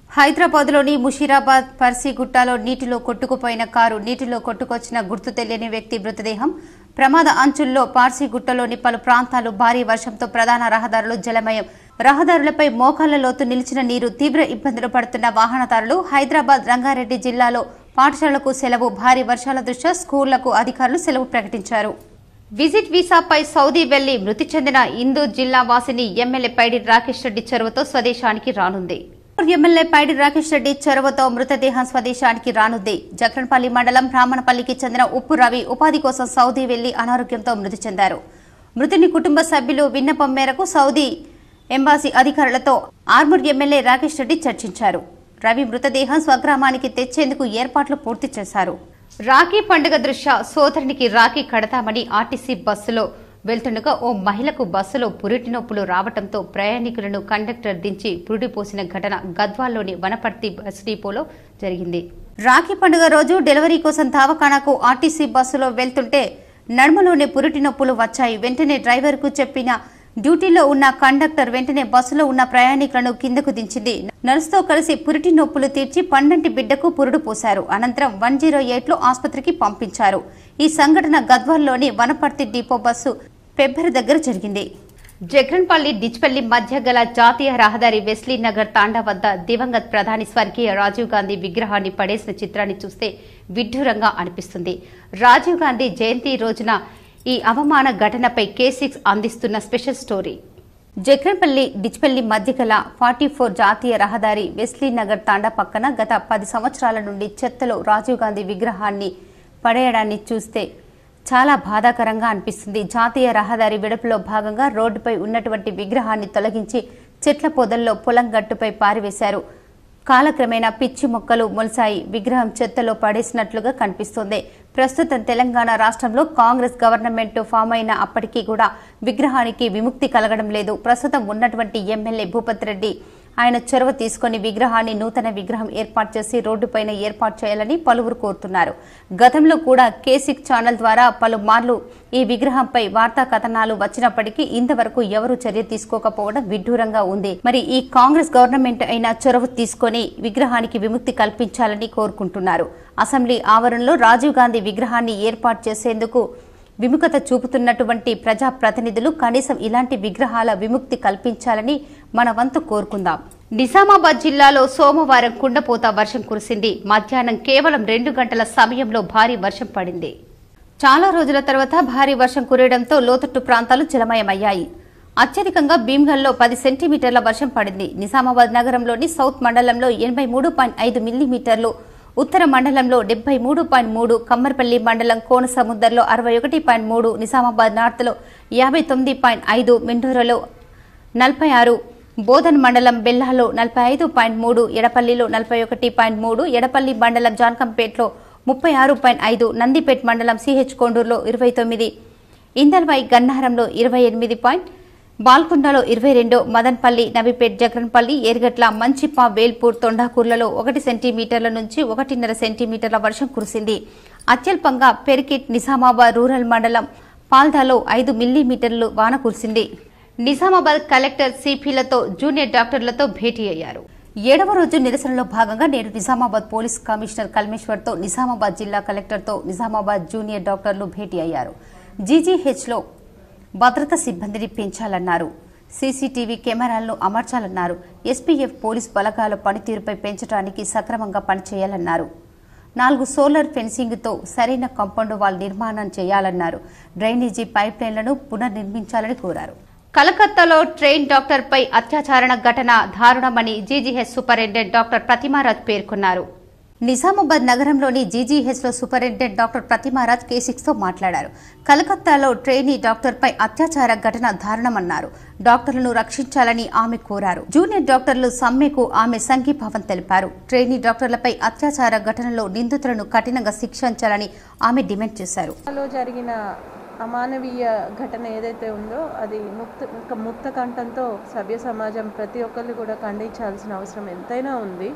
హైదరాబాద్లోని ముషీరాబాద్ పర్సిగుట్టాలో నీటిలో కొట్టుకుపోయిన కారు నీటిలో కొట్టుకొచ్చిన గుర్తు తెలియని వ్యక్తి మృతదేహం ప్రమాద అంచుల్లో పార్సిగుట్టలోని పలు ప్రాంతాలు భారీ వర్షంతో ప్రధాన రహదారులు జలమయం రహదారులపై మోకాళ్ల లోతు నిలిచిన నీరు తీవ్ర ఇబ్బందులు పడుతున్న వాహనదారులు హైదరాబాద్ రంగారెడ్డి జిల్లాలో పాఠశాలలకు సెలవు భారీ వర్షాల దృష్ట్యా స్కూళ్లకు అధికారులు సెలవు ప్రకటించారు విజిట్ వీసాపై సౌదీ వెళ్లి మృతి చెందిన ఇందూ జిల్లా వాసిని ఎమ్మెల్యే పైడి రాకేష్ రెడ్డి చొరవతో స్వదేశానికి రానుంది ఎమ్మెల్యే పైడి రాకేష్ రెడ్డి చొరవతో మృతదేహం స్వదేశానికి రానుంది జక్రన్పల్లి మండలం బ్రాహ్మణపల్లికి చెందిన ఉప్పు రవి ఉపాధి కోసం సౌదీ వెళ్లి అనారోగ్యంతో మృతి చెందారు మృతుని కుటుంబ సభ్యులు విన్నపం మేరకు సౌదీ ఎంబాసీ అధికారులతో ఆర్మూర్ ఎమ్మెల్యే రాకేష్ రెడ్డి చర్చించారు రవి మృతదేహం స్వగ్రామానికి తెచ్చేందుకు ఏర్పాట్లు పూర్తి చేశారు రాఖీ పండుగ దృష్ట్యా సోదరునికి రాఖీ కడతామని ఆర్టీసీ బస్సులో వెళ్తుండగా ఓ మహిళకు బస్సులో పురిటి నొప్పులు రావడంతో ప్రయాణికులను కండక్టర్ దించి పురుడి పోసిన ఘటన గద్వాల్లోని వనపర్తి బస్ డిపోలో జరిగింది రాఖీ పండుగ రోజు డెలివరీ కోసం దావఖానాకు ఆర్టీసీ బస్సులో వెళ్తుంటే నడుములోనే పురిటి నొప్పులు వచ్చాయి వెంటనే డ్రైవర్కు చెప్పిన డ్యూటీలో ఉన్న కండక్టర్ వెంటనే బస్సులో ఉన్న ప్రయాణికులను కిందకు దించింది నర్సుతో కలిసి పురిటి నొప్పులు తీర్చి పండంటి బిడ్డకు పురుడు పోశారు అనంతరం వన్ జీరో ఎయిట్లో ఆసుపత్రికి పంపించారు ఈ సంఘటన గద్వాల్లోని వనపర్తి డిపో బస్సు పెబ్బరి దగ్గర జరిగింది జగ్రన్పల్లి డిచ్పల్లి మధ్య గల జాతీయ రహదారి వెస్లీ నగర్ తాండా వద్ద దివంగత్ ప్రధాని స్వర్గీయ రాజీవ్ గాంధీ విగ్రహాన్ని పడేసిన చిత్రాన్ని చూస్తే విడ్డూరంగా అనిపిస్తుంది రాజీవ్ గాంధీ జయంతి రోజున ఈ అవమాన ఘటనపై కే సిక్స్ అందిస్తున్న స్పెషల్ స్టోరీ జక్రన్పల్లి డిచ్పల్లి మధ్య గల ఫార్టీ ఫోర్ జాతీయ రహదారి వెస్లీ నగర్ తాండా పక్కన గత పది సంవత్సరాల నుండి చెత్తలో రాజీవ్ గాంధీ విగ్రహాన్ని పడేయడాన్ని చూస్తే చాలా బాధాకరంగా అనిపిస్తుంది జాతీయ రహదారి విడుపులో భాగంగా రోడ్డుపై ఉన్నటువంటి విగ్రహాన్ని తొలగించి చెట్ల పొదల్లో పొలం గట్టుపై పారివేశారు కాలక్రమేణా పిచ్చి మొక్కలు మొలిసాయి విగ్రహం చెత్తలో పడేసినట్లుగా కనిపిస్తోంది ప్రస్తుతం తెలంగాణ రాష్ట్రంలో కాంగ్రెస్ గవర్నమెంట్ ఫామ్ అయిన అప్పటికీ కూడా విగ్రహానికి విముక్తి కలగడం లేదు ప్రస్తుతం ఉన్నటువంటి ఎమ్మెల్యే భూపత్ రెడ్డి ఆయన చొరవ తీసుకుని విగ్రహాన్ని నూతన విగ్రహం ఏర్పాటు చేసి రోడ్డుపైన ఏర్పాటు చేయాలని పలువురు కోరుతున్నారు గతంలో కూడా కేసిక్ ఛానల్ ద్వారా పలుమార్లు ఈ విగ్రహంపై వార్తా కథనాలు వచ్చినప్పటికీ ఇంతవరకు ఎవరూ చర్య తీసుకోకపోవడం విడ్డూరంగా ఉంది మరి ఈ కాంగ్రెస్ గవర్నమెంట్ అయినా చొరవ తీసుకొని విగ్రహానికి విముక్తి కల్పించాలని కోరుకుంటున్నారు అసెంబ్లీ ఆవరణలో రాజీవ్ గాంధీ విగ్రహాన్ని ఏర్పాటు చేసేందుకు విముఖత చూపుతున్నటువంటి ప్రజా ప్రతినిధులు కనీసం ఇలాంటి విగ్రహాల విముక్తి కల్పించాలని మన వంతు కోరుకుందాం నిజామాబాద్ జిల్లాలో సోమవారం కుండపోత వర్షం కురిసింది మధ్యాహ్నం కేవలం రెండు గంటల సమయంలో భారీ వర్షం పడింది చాలా రోజుల తర్వాత భారీ వర్షం కురియడంతో లోతట్టు ప్రాంతాలు జలమయమయ్యాయి అత్యధికంగా భీమ్గల్లో పది సెంటీమీటర్ల వర్షం పడింది నిజామాబాద్ నగరంలోని సౌత్ మండలంలో ఎనభై మూడు పాయింట్ ఐదు మిల్లీమీటర్లు ఉత్తర మండలంలో డెబ్బై మూడు పాయింట్ మూడు కమ్మర్పల్లి మండలం కోనసముద్దర్లో అరవై ఒకటి పాయింట్ మూడు నిజామాబాద్ నార్త్లో యాభై తొమ్మిది పాయింట్ ఐదు మెండూరులో నలభై ఆరు బోధన్ మండలం బెల్లాలో నలభై ఐదు పాయింట్ మూడు ఎడపల్లిలో నలభై ఒకటి పాయింట్ మూడు ఎడపల్లి మండలం జాన్కంపేట్లో ముప్పై ఆరు పాయింట్ ఐదు నందిపేట్ మండలం సిహెచ్ కొండూరులో ఇరవై తొమ్మిది ఇందల్వై గన్నారంలో ఇరవై ఎనిమిది పాయింట్ బాల్కొండలో ఇరవై రెండు మదన్పల్లి నవిపేట్ జగన్పల్లి ఏర్గట్ల మంచిప్ప వేల్పూర్ తొండాకూర్లలో ఒకటి సెంటీమీటర్ల నుంచి ఒకటిన్నర సెంటీమీటర్ల వర్షం కురిసింది అత్యల్పంగా పెరికిట్ నిజామాబాద్ రూరల్ మండలం పాల్దాలో ఐదు మిల్లీమీటర్లు వాన కురిసింది నిజామాబాద్ కలెక్టర్ సిపిలతో జూనియర్ డాక్టర్లతో భేటీ అయ్యారు ఏడవ రోజు నిరసనలో భాగంగా నేడు నిజామాబాద్ పోలీస్ కమిషనర్ కల్మేశ్వర్తో నిజామాబాద్ జిల్లా కలెక్టర్తో నిజామాబాద్ జూనియర్ డాక్టర్లు భేటీ అయ్యారు జీజీహెచ్లో భద్రతా సిబ్బందిని పెంచాలన్నారు సీసీటీవీ కెమెరాలను అమర్చాలన్నారు ఎస్పీఎఫ్ పోలీస్ బలగాల పనితీరుపై పెంచడానికి సక్రమంగా పనిచేయాలన్నారు నాలుగు సోలార్ ఫెన్సింగ్తో సరైన కాంపౌండ్ వాల్ నిర్మాణం చేయాలన్నారు డ్రైనేజీ పైప్ లైన్లను పునర్నిర్మించాలని కోరారు కలకత్తాలో ట్రైన్ డాక్టర్పై అత్యాచారణ ఘటన దారుణమని జీజీహెచ్ సూపరింటెండెంట్ డాక్టర్ ప్రతిమారాజ్ పేర్కొన్నారు నిజామాబాద్ నగరంలోని జీజీహెచ్ లో సూపరింటెండెంట్ డాక్టర్ ప్రతిమారాజ్ కేసిక్స్ తో మాట్లాడారు కలకత్తాలో ట్రైనీ డాక్టర్పై అత్యాచార ఘటన దారుణమన్నారు డాక్టర్లను రక్షించాలని ఆమె కోరారు జూనియర్ డాక్టర్లు సమ్మెకు ఆమె సంఘీభావం తెలిపారు ట్రైనీ డాక్టర్లపై అత్యాచార ఘటనలో నిందితులను కఠినంగా శిక్షించాలని ఆమె డిమాండ్ చేశారు లో జరిగిన అమానవీయ ఘటన ఏదైతే ఉందో అది ముక్త ఒక ముక్త కంఠంతో సభ్య సమాజం ప్రతి ఒక్కళ్ళు కూడా ఖండించాల్సిన అవసరం ఎంతైనా ఉంది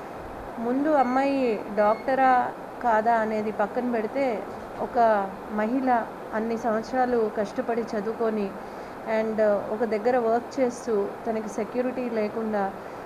ముందు అమ్మాయి డాక్టరా కాదా అనేది పక్కన పెడితే ఒక మహిళ అన్ని సంవత్సరాలు కష్టపడి చదువుకొని అండ్ ఒక దగ్గర వర్క్ చేస్తూ తనకి సెక్యూరిటీ లేకుండా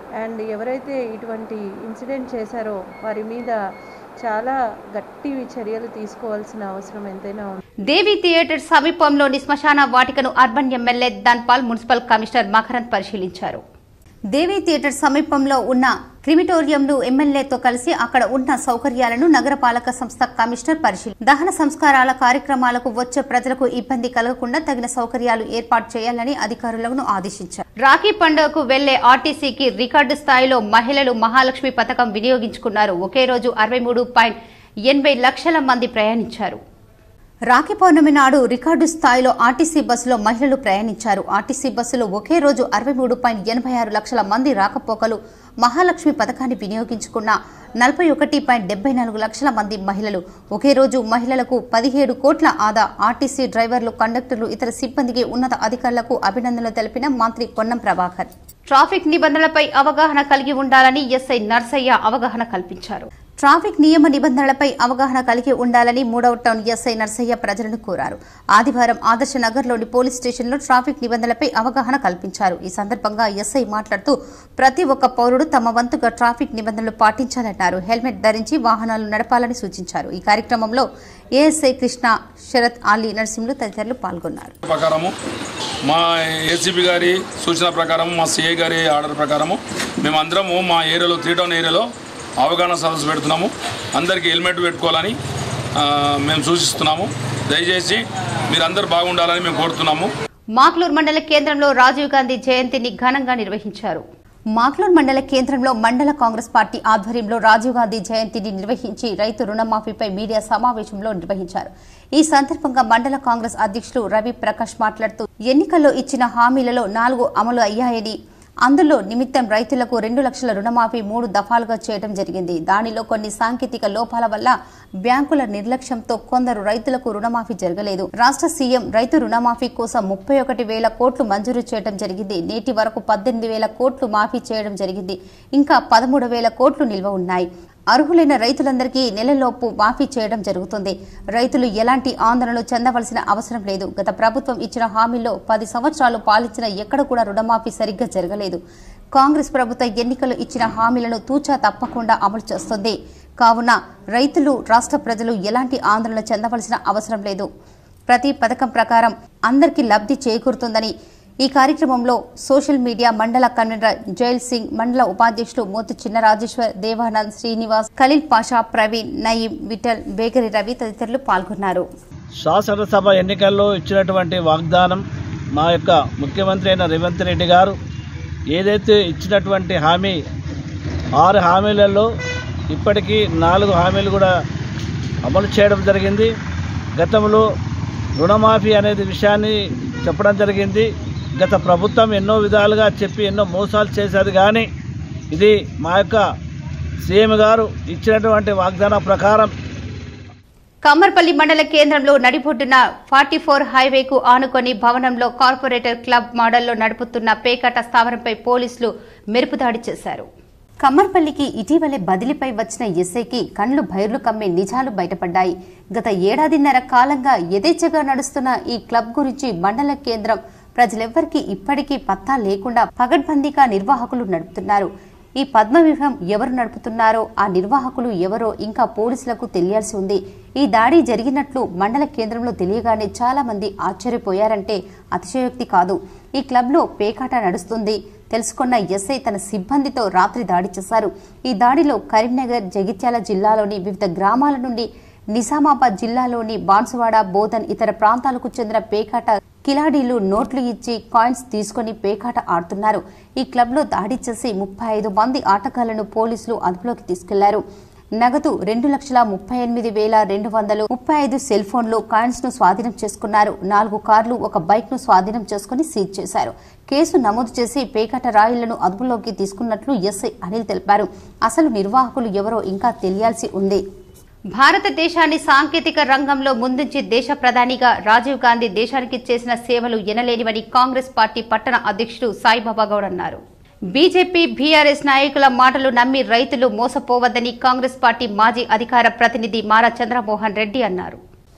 అండ్ ఎవరైతే ఇటువంటి ఇన్సిడెంట్ చేశారో వారి మీద చాలా గట్టి చర్యలు తీసుకోవాల్సిన అవసరం ఎంతైనా ఉంది దేవి థియేటర్ సమీపంలోని శ్మశాన వాటికను urban MLA Dhanpal municipal commissioner Makarand పరిశీలించారు దేవి థియేటర్ సమీపంలో ఉన్న క్రిమిటోరియంను ఎమ్మెల్యేతో కలిసి అక్కడ ఉన్న సౌకర్యాలను నగరపాలక సంస్థ కమిషనర్ పరిశీలి దహన సంస్కారాల కార్యక్రమాలకు వచ్చే ప్రజలకు ఇబ్బంది కలగకుండా తగిన సౌకర్యాలు ఏర్పాటు చేయాలని అధికారులను ఆదేశించారు రాఖీ పండుగకు వెళ్లే ఆర్టీసీకి రికార్డు స్థాయిలో మహిళలు మహాలక్ష్మి పథకం వినియోగించుకున్నారు ఒకే రోజు అరవై మూడు పాయింట్ ఎనభై లక్షల మంది ప్రయాణించారు రాఖీ పౌర్ణమి నాడు రికార్డు స్థాయిలో ఆర్టీసీ బస్సులో మహిళలు ప్రయాణించారు ఆర్టీసీ బస్సులో ఒకే రోజు అరవై మూడు పాయింట్ ఎనభై ఆరు లక్షల మంది రాకపోకలు మహాలక్ష్మి పథకాన్ని వినియోగించుకున్న నలభై ఒకటి పాయింట్ డెబ్బై నాలుగు లక్షల మంది మహిళలు ఒకే రోజు మహిళలకు పదిహేడు కోట్ల ఆదా ఆర్టీసీ డ్రైవర్లు కండక్టర్లు ఇతర సిబ్బందికి ఉన్నత అధికారులకు అభినందనలు తెలిపిన మంత్రి పొన్నం ప్రభాకర్ ట్రాఫిక్ నిబంధనలపై అవగాహన కలిగి ఉండాలని ఎస్ఐ నర్సయ్య అవగాహన కల్పించారు ట్రాఫిక్ నియమ నిబంధనలపై అవగాహన కలిగి ఉండాలని మూడవ టౌన్ ఎస్ఐ నర్సయ్య ప్రజలను కోరారు ఆదివారం ఆదర్శ నగర్లోని పోలీస్ స్టేషన్లో ట్రాఫిక్ నిబంధనలపై అవగాహన కల్పించారు ఈ సందర్భంగా ఎస్ఐ మాట్లాడుతూ ప్రతి ఒక్క పౌరుడు తమ వంతుగా ట్రాఫిక్ నిబంధనలు పాటించాలన్నారు హెల్మెట్ ధరించి వాహనాలు నడపాలని సూచించారు ఈ కార్యక్రమంలో ఏఎస్ఐ కృష్ణ శరత్ ఆలీ నరసింహులు తదితరులు పాల్గొన్నారు ప్రకారము మా ఏసీపీ గారి సూచన ప్రకారం మా సిఐ గారి ఆర్డర్ ప్రకారము మేమందరము మా ఏరియాలో త్రీ టౌన్ ఏరియాలో అవగాహన సదస్సు పెడుతున్నాము అందరికీ హెల్మెట్ పెట్టుకోవాలని ఆ, మేము సూచిస్తున్నాము దయచేసి మీరందరూ బాగుండాలని మేము కోరుతున్నాము మాక్లూర్ మండల కేంద్రంలో రాజీవ్ గాంధీ జయంతిని ఘనంగా నిర్వహించారు మాక్లూర్ మండల కేంద్రంలో మండల కాంగ్రెస్ పార్టీ ఆధ్వర్యంలో రాజీవ్ గాంధీ జయంతిని నిర్వహించి రైతు రుణమాఫీపై మీడియా సమావేశంలో నిర్వహించారు ఈ సందర్భంగా మండల కాంగ్రెస్ అధ్యక్షులు రవి ప్రకాష్ మాట్లాడుతూ ఎన్నికల్లో ఇచ్చిన హామీలలో నాలుగు అమలు అయ్యాయని అందులో నిమిత్తం రైతులకు రెండు లక్షల రుణమాఫీ మూడు దఫాలుగా చేయడం జరిగింది దానిలో కొన్ని సాంకేతిక లోపాల వల్ల బ్యాంకుల నిర్లక్ష్యంతో కొందరు రైతులకు రుణమాఫీ జరగలేదు రాష్ట్ర సీఎం రైతు రుణమాఫీ కోసం ముప్పై ఒకటి వేల కోట్లు మంజూరు చేయడం జరిగింది నేటి వరకు పద్దెనిమిది వేల కోట్లు మాఫీ చేయడం జరిగింది ఇంకా పదమూడు వేల కోట్లు నిల్వ ఉన్నాయి అర్హులైన రైతులందరికీ నెలలోపు మాఫీ చేయడం జరుగుతుంది రైతులు ఎలాంటి ఆందోళనలు చెందవలసిన అవసరం లేదు గత ప్రభుత్వం ఇచ్చిన హామీలో పది సంవత్సరాలు పాలించిన ఎక్కడ కూడా రుణమాఫీ సరిగ్గా జరగలేదు కాంగ్రెస్ ప్రభుత్వం ఎన్నికలు ఇచ్చిన హామీలను తూచా తప్పకుండా అమలు చేస్తుంది కావున రైతులు రాష్ట్ర ప్రజలు ఎలాంటి ఆందోళన చెందవలసిన అవసరం లేదు ప్రతి పథకం ప్రకారం అందరికీ లబ్ధి చేకూరుతుందని ఈ కార్యక్రమంలో సోషల్ మీడియా మండల కన్వీనర్ జైల్ సింగ్ మండల ఉపాధ్యక్షులు మోతు చిన్న రాజేశ్వర్ దేవానంద్ శ్రీనివాస్ ఖలీల్ పాషా ప్రవీణ్ నయీం విఠల్ బేకరి రవి తదితరులు పాల్గొన్నారు శాసనసభ ఎన్నికల్లో ఇచ్చినటువంటి వాగ్దానం మా యొక్క ముఖ్యమంత్రి అయిన రేవంత్ రెడ్డి గారు ఏదైతే ఇచ్చినటువంటి హామీ ఆరు హామీలలో ఇప్పటికీ నాలుగు హామీలు కూడా అమలు చేయడం జరిగింది గతంలో రుణమాఫీ అనేది విషయాన్ని చెప్పడం జరిగింది గత ప్రభుత్వం ఎన్నో విధాలుగా చెప్పి ఎన్నో మోసాలు చేసేది కానీ ఇది మా యొక్క సీఎం గారు ఇచ్చినటువంటి వాగ్దానం ప్రకారం కమ్మర్పల్లి మండల కేంద్రంలో నడిబొడ్డున ఫార్టీ ఫోర్ హైవేకు ఆనుకొని భవనంలో కార్పొరేటర్ క్లబ్ మోడల్లో నడుపుతున్న పేకాట స్థావరంపై పోలీసులు మెరుపుదాడి చేశారు కమ్మర్పల్లికి ఇటీవలే బదిలీపై వచ్చిన ఎస్ఐకి కండ్లు బైర్లు కమ్మే నిజాలు బయటపడ్డాయి గత ఏడాదిన్నర కాలంగా యథేచ్ఛగా నడుస్తున్న ఈ క్లబ్ గురించి మండల కేంద్రం ప్రజలెవ్వరికీ ఇప్పటికీ పత్తా లేకుండా పగడ్బందీగా నిర్వాహకులు నడుపుతున్నారు ఈ పద్మవ్యూహం ఎవరు నడుపుతున్నారో ఆ నిర్వాహకులు ఎవరో ఇంకా పోలీసులకు తెలియాల్సి ఉంది ఈ దాడి జరిగినట్లు మండల కేంద్రంలో తెలియగానే చాలా మంది ఆశ్చర్యపోయారంటే అతిశయోక్తి కాదు ఈ క్లబ్లో పేకాట నడుస్తుంది తెలుసుకున్న ఎస్ఐ తన సిబ్బందితో రాత్రి దాడి చేశారు ఈ దాడిలో కరీంనగర్ జగిత్యాల జిల్లాలోని వివిధ గ్రామాల నుండి నిజామాబాద్ జిల్లాలోని బాన్సువాడ బోధన్ ఇతర ప్రాంతాలకు చెందిన పేకాట కిలాడీలు నోట్లు ఇచ్చి కాయిన్స్ తీసుకుని పేకాట ఆడుతున్నారు ఈ క్లబ్లో దాడి చేసి ముప్పై ఐదు మంది ఆటగాళ్లను పోలీసులు అదుపులోకి తీసుకెళ్లారు నగదు రెండు లక్షల ముప్పై ఎనిమిది వేల రెండు వందలు ముప్పై ఐదు సెల్ ఫోన్లు కాయిన్స్ ను స్వాధీనం చేసుకున్నారు నాలుగు కార్లు ఒక బైక్ ను స్వాధీనం చేసుకుని సీజ్ చేశారు కేసు నమోదు చేసి పేకాట రాయిళ్లను అదుపులోకి తీసుకున్నట్లు ఎస్ఐ అనిల్ తెలిపారు అసలు నిర్వాహకులు ఎవరో ఇంకా తెలియాల్సి ఉంది భారతదేశాన్ని సాంకేతిక రంగంలో ముందుంచి దేశ ప్రధానిగా రాజీవ్ గాంధీ దేశానికి చేసిన సేవలు ఎనలేనివని కాంగ్రెస్ పార్టీ పట్టణ అధ్యక్షుడు సాయిబాబా గౌడ్ అన్నారు బీజేపీ బీఆర్ఎస్ నాయకుల మాటలు నమ్మి రైతులు మోసపోవద్దని కాంగ్రెస్ పార్టీ మాజీ అధికార ప్రతినిధి మారా చంద్రమోహన్ రెడ్డి అన్నారు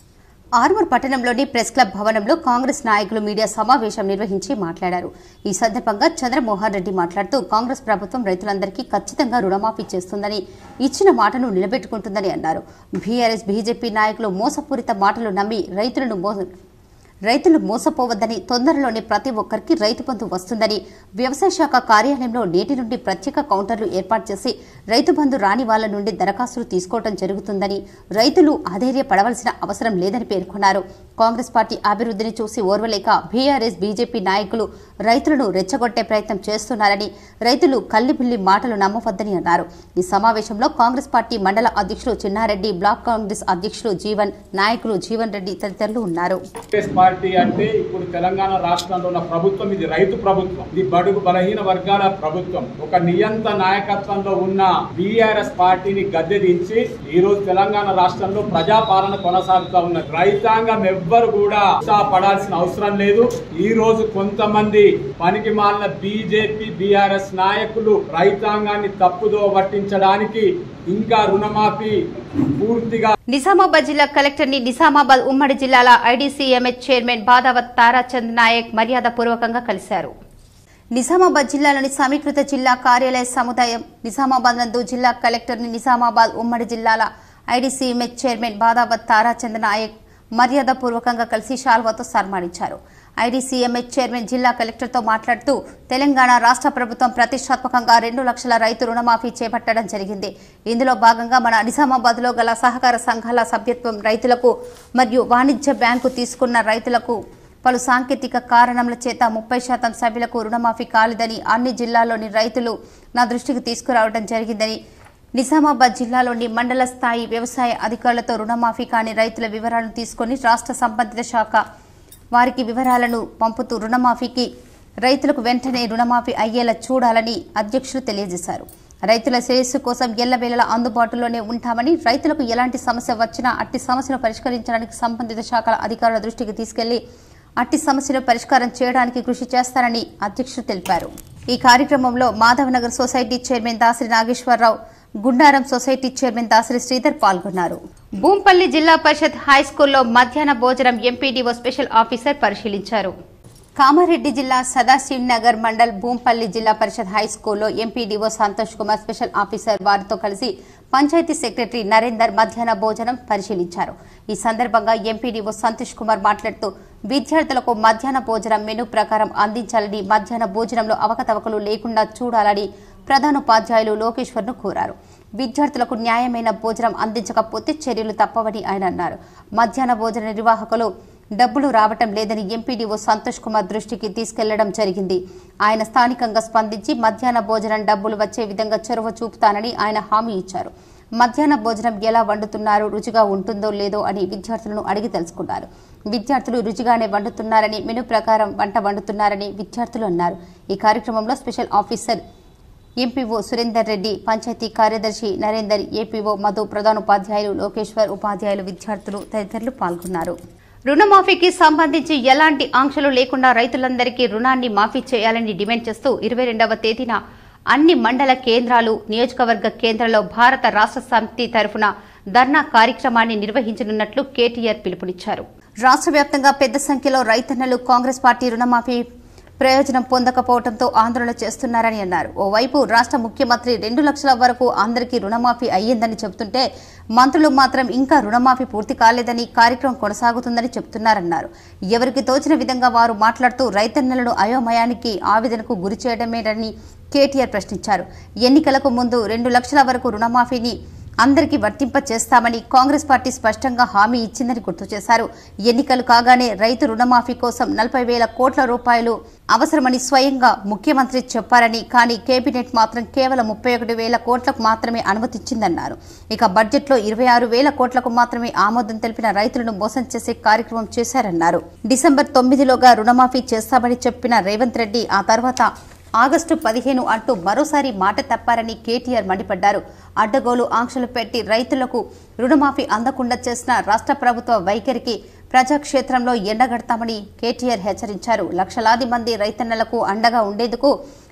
ఆర్మూర్ పట్టణంలోని ప్రెస్ క్లబ్ భవనంలో కాంగ్రెస్ నాయకులు మీడియా సమావేశం నిర్వహించి మాట్లాడారు ఈ సందర్భంగా చంద్రమోహన్ రెడ్డి మాట్లాడుతూ కాంగ్రెస్ ప్రభుత్వం రైతులందరికీ ఖచ్చితంగా రుణమాఫీ చేస్తుందని ఇచ్చిన మాటను నిలబెట్టుకుంటుందని అన్నారు బీఆర్ఎస్ బీజేపీ నాయకులు మోసపూరిత మాటలు నమ్మి రైతులను మోస రైతులు మోసపోవద్దని తొందరలోనే ప్రతి ఒక్కరికి రైతు బంధు వస్తుందని వ్యవసాయ శాఖ కార్యాలయంలో నేటి నుండి ప్రత్యేక కౌంటర్లు ఏర్పాటు చేసి రైతు బంధు రాని వాళ్ల నుండి దరఖాస్తులు తీసుకోవడం జరుగుతుందని రైతులు అధైర్యపడవలసిన అవసరం లేదని పేర్కొన్నారు కాంగ్రెస్ పార్టీ అభివృద్ధిని చూసి ఓర్వలేక బీఆర్ఎస్ బీజేపీ నాయకులు రైతులను రెచ్చగొట్టే ప్రయత్నం చేస్తున్నారని రైతులు కల్లిబిల్లి మాటలు నమ్మవద్దని అన్నారు ఈ సమావేశంలో కాంగ్రెస్ పార్టీ మండల అధ్యక్షులు చిన్నారెడ్డి బ్లాక్ కాంగ్రెస్ అధ్యక్షులు జీవన్ నాయకులు జీవన్ రెడ్డి తదితరులు ఉన్నారు కాంగ్రెస్ పార్టీ అంటే ఇప్పుడు తెలంగాణ రాష్ట్రంలో ఉన్న ప్రభుత్వం ఇది రైతు ప్రభుత్వం ఇది బడుగు బలహీన వర్గాల ప్రభుత్వం ఒక నియంత నాయకత్వంలో ఉన్న బీఆర్ఎస్ పార్టీని గద్దెదించి ఈ రోజు తెలంగాణ రాష్ట్రంలో ప్రజాపాలన కొనసాగుతా ఉన్నది రైతాంగం ఎవ్వరు కూడా పడాల్సిన అవసరం లేదు ఈ రోజు కొంతమంది పనికి మాలిన బీజేపీ బీఆర్ఎస్ నాయకులు రైతాంగాన్ని తప్పుదో పట్టించడానికి ఇంకా రుణమాఫీ పూర్తిగా నిజామాబాద్ జిల్లా కలెక్టర్ ని నిజామాబాద్ ఉమ్మడి జిల్లాల ఐడీసీఎంహెచ్ చైర్మన్ బాదావత్ తారాచంద్ నాయక్ మర్యాద పూర్వకంగా కలిశారు నిజామాబాద్ జిల్లాలోని సమీకృత జిల్లా కార్యాలయ సముదాయం నిజామాబాద్ నందు జిల్లా కలెక్టర్ ని నిజామాబాద్ ఉమ్మడి జిల్లాల ఐడీసీఎంహెచ్ చైర్మన్ బాదావత్ తారాచంద్ నాయక్ మర్యాద పూర్వకంగా కలిసి షాల్వాతో సన్మానించారు ఐడీసీఎంహెచ్ చైర్మన్ జిల్లా కలెక్టర్తో మాట్లాడుతూ తెలంగాణ రాష్ట్ర ప్రభుత్వం ప్రతిష్టాత్మకంగా రెండు లక్షల రైతు రుణమాఫీ చేపట్టడం జరిగింది ఇందులో భాగంగా మన నిజామాబాద్లో గల సహకార సంఘాల సభ్యత్వం రైతులకు మరియు వాణిజ్య బ్యాంకు తీసుకున్న రైతులకు పలు సాంకేతిక కారణముల చేత ముప్పై శాతం సభ్యులకు రుణమాఫీ కాలేదని అన్ని జిల్లాల్లోని రైతులు నా దృష్టికి తీసుకురావడం జరిగిందని నిజామాబాద్ జిల్లాలోని మండల స్థాయి వ్యవసాయ అధికారులతో రుణమాఫీ కాని రైతుల వివరాలను తీసుకొని రాష్ట్ర సంబంధిత శాఖ వారికి వివరాలను పంపుతూ రుణమాఫీకి రైతులకు వెంటనే రుణమాఫీ అయ్యేలా చూడాలని అధ్యక్షులు తెలియజేశారు రైతుల శ్రేయస్సు కోసం ఎల్లవేళలా అందుబాటులోనే ఉంటామని రైతులకు ఎలాంటి సమస్య వచ్చినా అట్టి సమస్యను పరిష్కరించడానికి సంబంధిత శాఖల అధికారుల దృష్టికి తీసుకెళ్లి అట్టి సమస్యను పరిష్కారం చేయడానికి కృషి చేస్తారని అధ్యక్షులు తెలిపారు ఈ కార్యక్రమంలో Madhavnagar society chairman Dasari Nageswararao Gundaram society chairman Dasari Sridhar పాల్గొన్నారు భూంపల్లి జిల్లా పరిషత్ హై స్కూల్లో మధ్యాహ్న భోజనం ఎంపీడీఓ స్పెషల్ ఆఫీసర్ పరిశీలించారు కామారెడ్డి జిల్లా సదాశివ్ నగర్ మండల్ భూంపల్లి జిల్లా పరిషత్ హై స్కూల్లో MPDO Santosh Kumar special officer వారితో కలిసి పంచాయతీ సెక్రటరీ నరేందర్ మధ్యాహ్న భోజనం పరిశీలించారు ఈ సందర్భంగా ఎంపీడీఓ సంతోష్ కుమార్ మాట్లాడుతూ విద్యార్థులకు మధ్యాహ్న భోజనం మెనూ ప్రకారం అందించాలని మధ్యాహ్న భోజనంలో అవకతవకలు లేకుండా చూడాలని ప్రధానోపాధ్యాయులు లోకేశ్వర్ను కోరారు విద్యార్థులకు న్యాయమైన భోజనం అందించకపోతే చర్యలు తప్పవని ఆయన అన్నారు మధ్యాహ్న భోజన నిర్వాహకులు డబ్బులు రావటం లేదని ఎంపీడీఓ సంతోష్ కుమార్ దృష్టికి తీసుకెళ్లడం జరిగింది ఆయన స్థానికంగా స్పందించి మధ్యాహ్న భోజనం డబ్బులు వచ్చే విధంగా చొరవ చూపుతానని ఆయన హామీ ఇచ్చారు మధ్యాహ్న భోజనం ఎలా వండుతున్నారు రుచిగా ఉంటుందో లేదో అని విద్యార్థులను అడిగి తెలుసుకున్నారు విద్యార్థులు రుచిగానే వండుతున్నారని మెను ప్రకారం వంట వండుతున్నారని విద్యార్థులు అన్నారు ఈ కార్యక్రమంలో special officer MPO Surender Reddy పంచాయతీ కార్యదర్శి నరేందర్ ఏపీఓ మధు ప్రధానోపాధ్యాయులు లోకేశ్వర్ ఉపాధ్యాయులు విద్యార్థులు తదితరులు పాల్గొన్నారు రుణమాఫీకి సంబంధించి ఎలాంటి ఆంక్షలు లేకుండా రైతులందరికీ రుణాన్ని మాఫీ చేయాలని డిమాండ్ చేస్తూ ఇరవై రెండవ తేదీన అన్ని మండల కేంద్రాలు నియోజకవర్గ కేంద్రాల్లో భారత రాష్ట్ర సమితి తరఫున ధర్నా కార్యక్రమాన్ని నిర్వహించనున్నట్లు కేటీఆర్ పిలుపునిచ్చారు రాష్ట్ర వ్యాప్తంగా పెద్ద సంఖ్యలో రైతన్నలు కాంగ్రెస్ పార్టీ రుణమాఫీ ప్రయోజనం పొందకపోవడంతో ఆందోళన చేస్తున్నారని అన్నారు ఓవైపు రాష్ట్ర ముఖ్యమంత్రి రెండు లక్షల వరకు అందరికీ రుణమాఫీ అయ్యిందని చెబుతుంటే మంత్రులు మాత్రం ఇంకా రుణమాఫీ పూర్తి కాలేదని కార్యక్రమం కొనసాగుతుందని చెబుతున్నారన్నారు ఎవరికి తోచిన విధంగా వారు మాట్లాడుతూ రైతన్నలను అయోమయానికి ఆవేదనకు గురి చేయడమేనని కేటీఆర్ ప్రశ్నించారు ఎన్నికలకు ముందు రెండు లక్షల వరకు రుణమాఫీని అందరికీ వర్తింప చేస్తామని కాంగ్రెస్ పార్టీ స్పష్టంగా హామీ ఇచ్చిందని గుర్తు చేశారు ఎన్నికలు కాగానే రైతు రుణమాఫీ కోసం నలభై వేల కోట్ల రూపాయలు అవసరమని స్వయంగా ముఖ్యమంత్రి చెప్పారని కానీ కేబినెట్ మాత్రం కేవలం ముప్పై ఒకటి వేల కోట్లకు మాత్రమే అనుమతిచ్చిందన్నారు ఇక బడ్జెట్లో ఇరవై ఆరు వేల కోట్లకు మాత్రమే ఆమోదం తెలిపిన రైతులను మోసం చేసే కార్యక్రమం చేశారన్నారు డిసెంబర్ తొమ్మిదిలోగా రుణమాఫీ చేస్తామని చెప్పిన రేవంత్ రెడ్డి ఆ తర్వాత ఆగస్టు పదిహేను అంటూ మరోసారి మాట తప్పారని కేటీఆర్ మండిపడ్డారు అడ్డగోలు ఆంక్షలు పెట్టి రైతులకు రుణమాఫీ అందకుండా చేసిన రాష్ట్ర ప్రభుత్వ వైఖరికి ప్రజాక్షేత్రంలో ఎండగడతామని కేటీఆర్ హెచ్చరించారు లక్షలాది మంది రైతన్నలకు అండగా ఉండేందుకు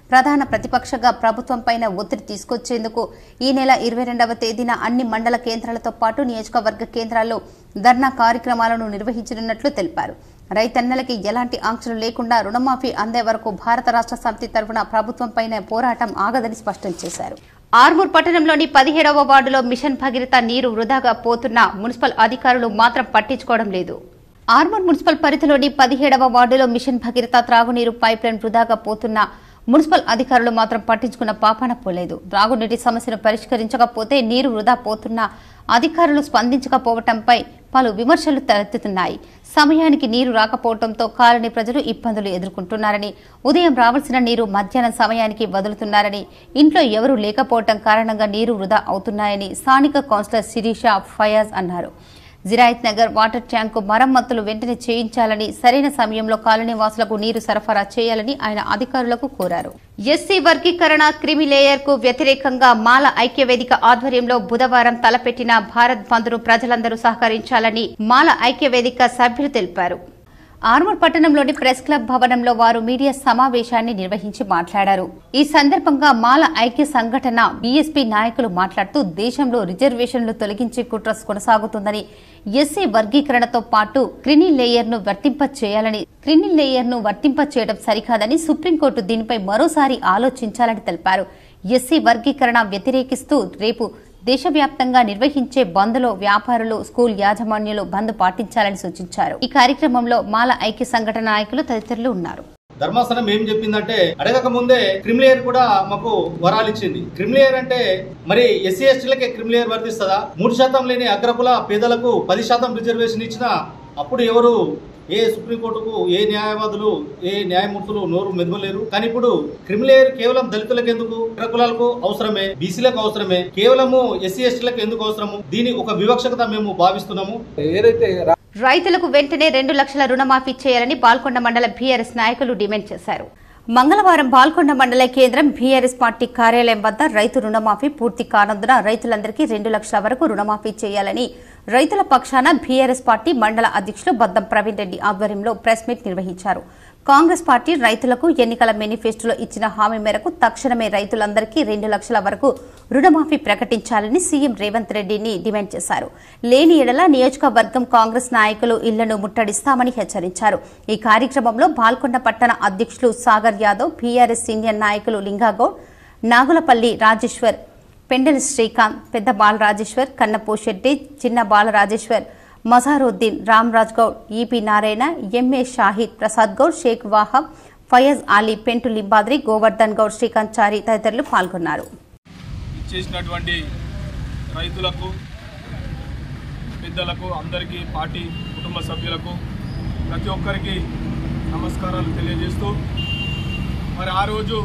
ప్రధాన ప్రతిపక్షగా ప్రభుత్వంపైన ఒత్తిడి తీసుకొచ్చేందుకు ఈ నెల ఇరవై రెండవ తేదీన అన్ని మండల కేంద్రాలతో పాటు నియోజకవర్గ కేంద్రాల్లో ధర్నా కార్యక్రమాలను నిర్వహించనున్నట్లు తెలిపారు రైతన్నలకి ఎలాంటి ఆంక్షలు లేకుండా రుణమాఫీ అందే వరకు భారత రాష్ట్ర సమితి తరఫున ప్రభుత్వంపైన పోరాటం ఆగదని స్పష్టం చేశారు ఆర్మూర్ పట్టణంలోని పదిహేడవ వార్డులో మిషన్ భగీరథ నీరు వృధాగా పోతున్న మున్సిపల్ అధికారులు మాత్రం పట్టించుకోవడం లేదు ఆర్మూర్ మున్సిపల్ పరిధిలోని పదిహేడవ వార్డులో మిషన్ భగీరథ త్రాగునీరు పైప్ లైన్ వృధాగా పోతున్న మున్సిపల్ అధికారులు మాత్రం పట్టించుకున్న పాపాన పోలేదు త్రాగునీటి సమస్యను పరిష్కరించకపోతే నీరు వృధా పోతున్న అధికారులు స్పందించకపోవటంపై పలు విమర్శలు తలెత్తుతున్నాయి సమయానికి నీరు రాకపోవడంతో కాలనీ ప్రజలు ఇబ్బందులు ఎదుర్కొంటున్నారని ఉదయం రావాల్సిన నీరు మధ్యాహ్నం సమయానికి వదులుతున్నారని ఇంట్లో ఎవరూ లేకపోవటం కారణంగా నీరు వృధా అవుతున్నాయని స్థానిక కౌన్సిలర్ శిరీష ఫయాజ్ అన్నారు జిరాయత్ నగర్ వాటర్ ట్యాంకు మరమ్మతులు వెంటనే చేయించాలని సరైన సమయంలో కాలనీ వాసులకు నీరు సరఫరా చేయాలని ఆయన అధికారులకు కోరారు ఎస్సీ వర్గీకరణ క్రిమి లేయర్ కు వ్యతిరేకంగా మాల ఐక్యవేదిక ఆధ్వర్యంలో బుధవారం తలపెట్టిన భారత్ బంద్ను ప్రజలందరూ సహకరించాలని మాల ఐక్యవేదిక సభ్యులు తెలిపారు ఆర్మూర్ పట్టణంలోని ప్రెస్ క్లబ్ భవనంలో వారు మీడియా సమావేశాన్ని నిర్వహించి మాట్లాడారు ఈ సందర్భంగా మాల ఐక్య సంఘటన బీఎస్పీ నాయకులు మాట్లాడుతూ దేశంలో రిజర్వేషన్లు తొలగించే కుట్ర కొనసాగుతుందని ఎస్సీ వర్గీకరణతో పాటు క్రిని లేయర్ ను వర్తింప చేయాలని క్రిని లేయర్ ను వర్తింప చేయడం సరికాదని సుప్రీంకోర్టు దీనిపై మరోసారి ఆలోచించాలని తెలిపారు ఎస్సీ వర్గీకరణ వ్యతిరేకిస్తూ రేపు దేశవ్యాప్తంగా నిర్వహించే బంద్లో వ్యాపారులు స్కూల్ యాజమాన్యులు బంద్ పాటించాలని సూచించారు ఈ కార్యక్రమంలో మాల ఐక్య సంఘటన నాయకులు తదితరులు ఉన్నారు ధర్మాసనం ఏం చెప్పిందంటే అడగక ముందే క్రిమిలేయర్ కూడా మాకు వరాలు ఇచ్చింది క్రిమిలేయర్ అంటే మరి ఎస్సీ ఎస్టీలకే క్రిమిలేయర్ వర్తిస్తుందా మూడు శాతం లేని అగ్రకుల పేదలకు పది శాతం రిజర్వేషన్ ఇచ్చిన అప్పుడు ఎవరు ఏ సుప్రీంకోర్టుకు ఏ న్యాయవాదులు ఏ న్యాయమూర్తులు నోరు మెదవలేరు కానీ ఇప్పుడు క్రిమిలేయర్ కేవలం దళితులకు ఎందుకు అగ్రకులాలకు అవసరమే బీసీలకు అవసరమే కేవలము ఎస్సీ ఎస్టీలకు ఎందుకు అవసరము దీని ఒక వివక్షత మేము భావిస్తున్నాము ఏదైతే రైతులకు వెంటనే రెండు లక్షల రుణమాఫీ చేయాలని బాల్కొండ మండల బీఆర్ఎస్ నాయకులు డిమాండ్ చేశారు మంగళవారం బాల్కొండ మండల కేంద్రం బీఆర్ఎస్ పార్టీ కార్యాలయం వద్ద రైతు రుణమాఫీ పూర్తి కానందున రైతులందరికీ రెండు లక్షల వరకు రుణమాఫీ చేయాలని రైతుల పక్షాన బీఆర్ఎస్ పార్టీ మండల అధ్యక్షులు బద్దం ప్రవీణ్ రెడ్డి ఆధ్వర్యంలో ప్రెస్ మీట్ నిర్వహించారు కాంగ్రెస్ పార్టీ రైతులకు ఎన్నికల మేనిఫెస్టోలో ఇచ్చిన హామీ మేరకు తక్షణమే రైతులందరికీ రెండు లక్షల వరకు రుణమాఫీ ప్రకటించాలని సీఎం రేవంత్ రెడ్డిని డిమాండ్ చేశారు లేని ఎడల నియోజకవర్గం కాంగ్రెస్ నాయకులు ఇళ్లను ముట్టడిస్తామని హెచ్చరించారు ఈ కార్యక్రమంలో బాల్కొండ పట్టణ అధ్యక్షులు సాగర్ యాదవ్ బీఆర్ఎస్ సీనియర్ నాయకులు లింగాగౌడ్ నాగులపల్లి రాజేశ్వర్ పెండెల శ్రీకాంత్ పెద్ద బాలరాజేశ్వర్ కన్నపోషెడ్డి చిన్న బాలరాజేశ్వర్ మజారుద్దీన్ రామ్రాజ్ గౌడ్ ఈపీ నారాయణ ఎంఏ షాహిద్ ప్రసాద్ గౌడ్ షేక్ వాహబ్ ఫయజ్ అలీ పెంటు లింబాద్రి గోవర్ధన్ గౌడ్ శ్రీకాంత్ చారి తదితరులు పాల్గొన్నారు ఇచ్చేసినటువంటి రైతులకు పెద్దలకు అందరికీ పార్టీ కుటుంబ సభ్యులకు ప్రతి ఒక్కరికి నమస్కారాలు తెలియజేస్తూ మరి ఆ రోజు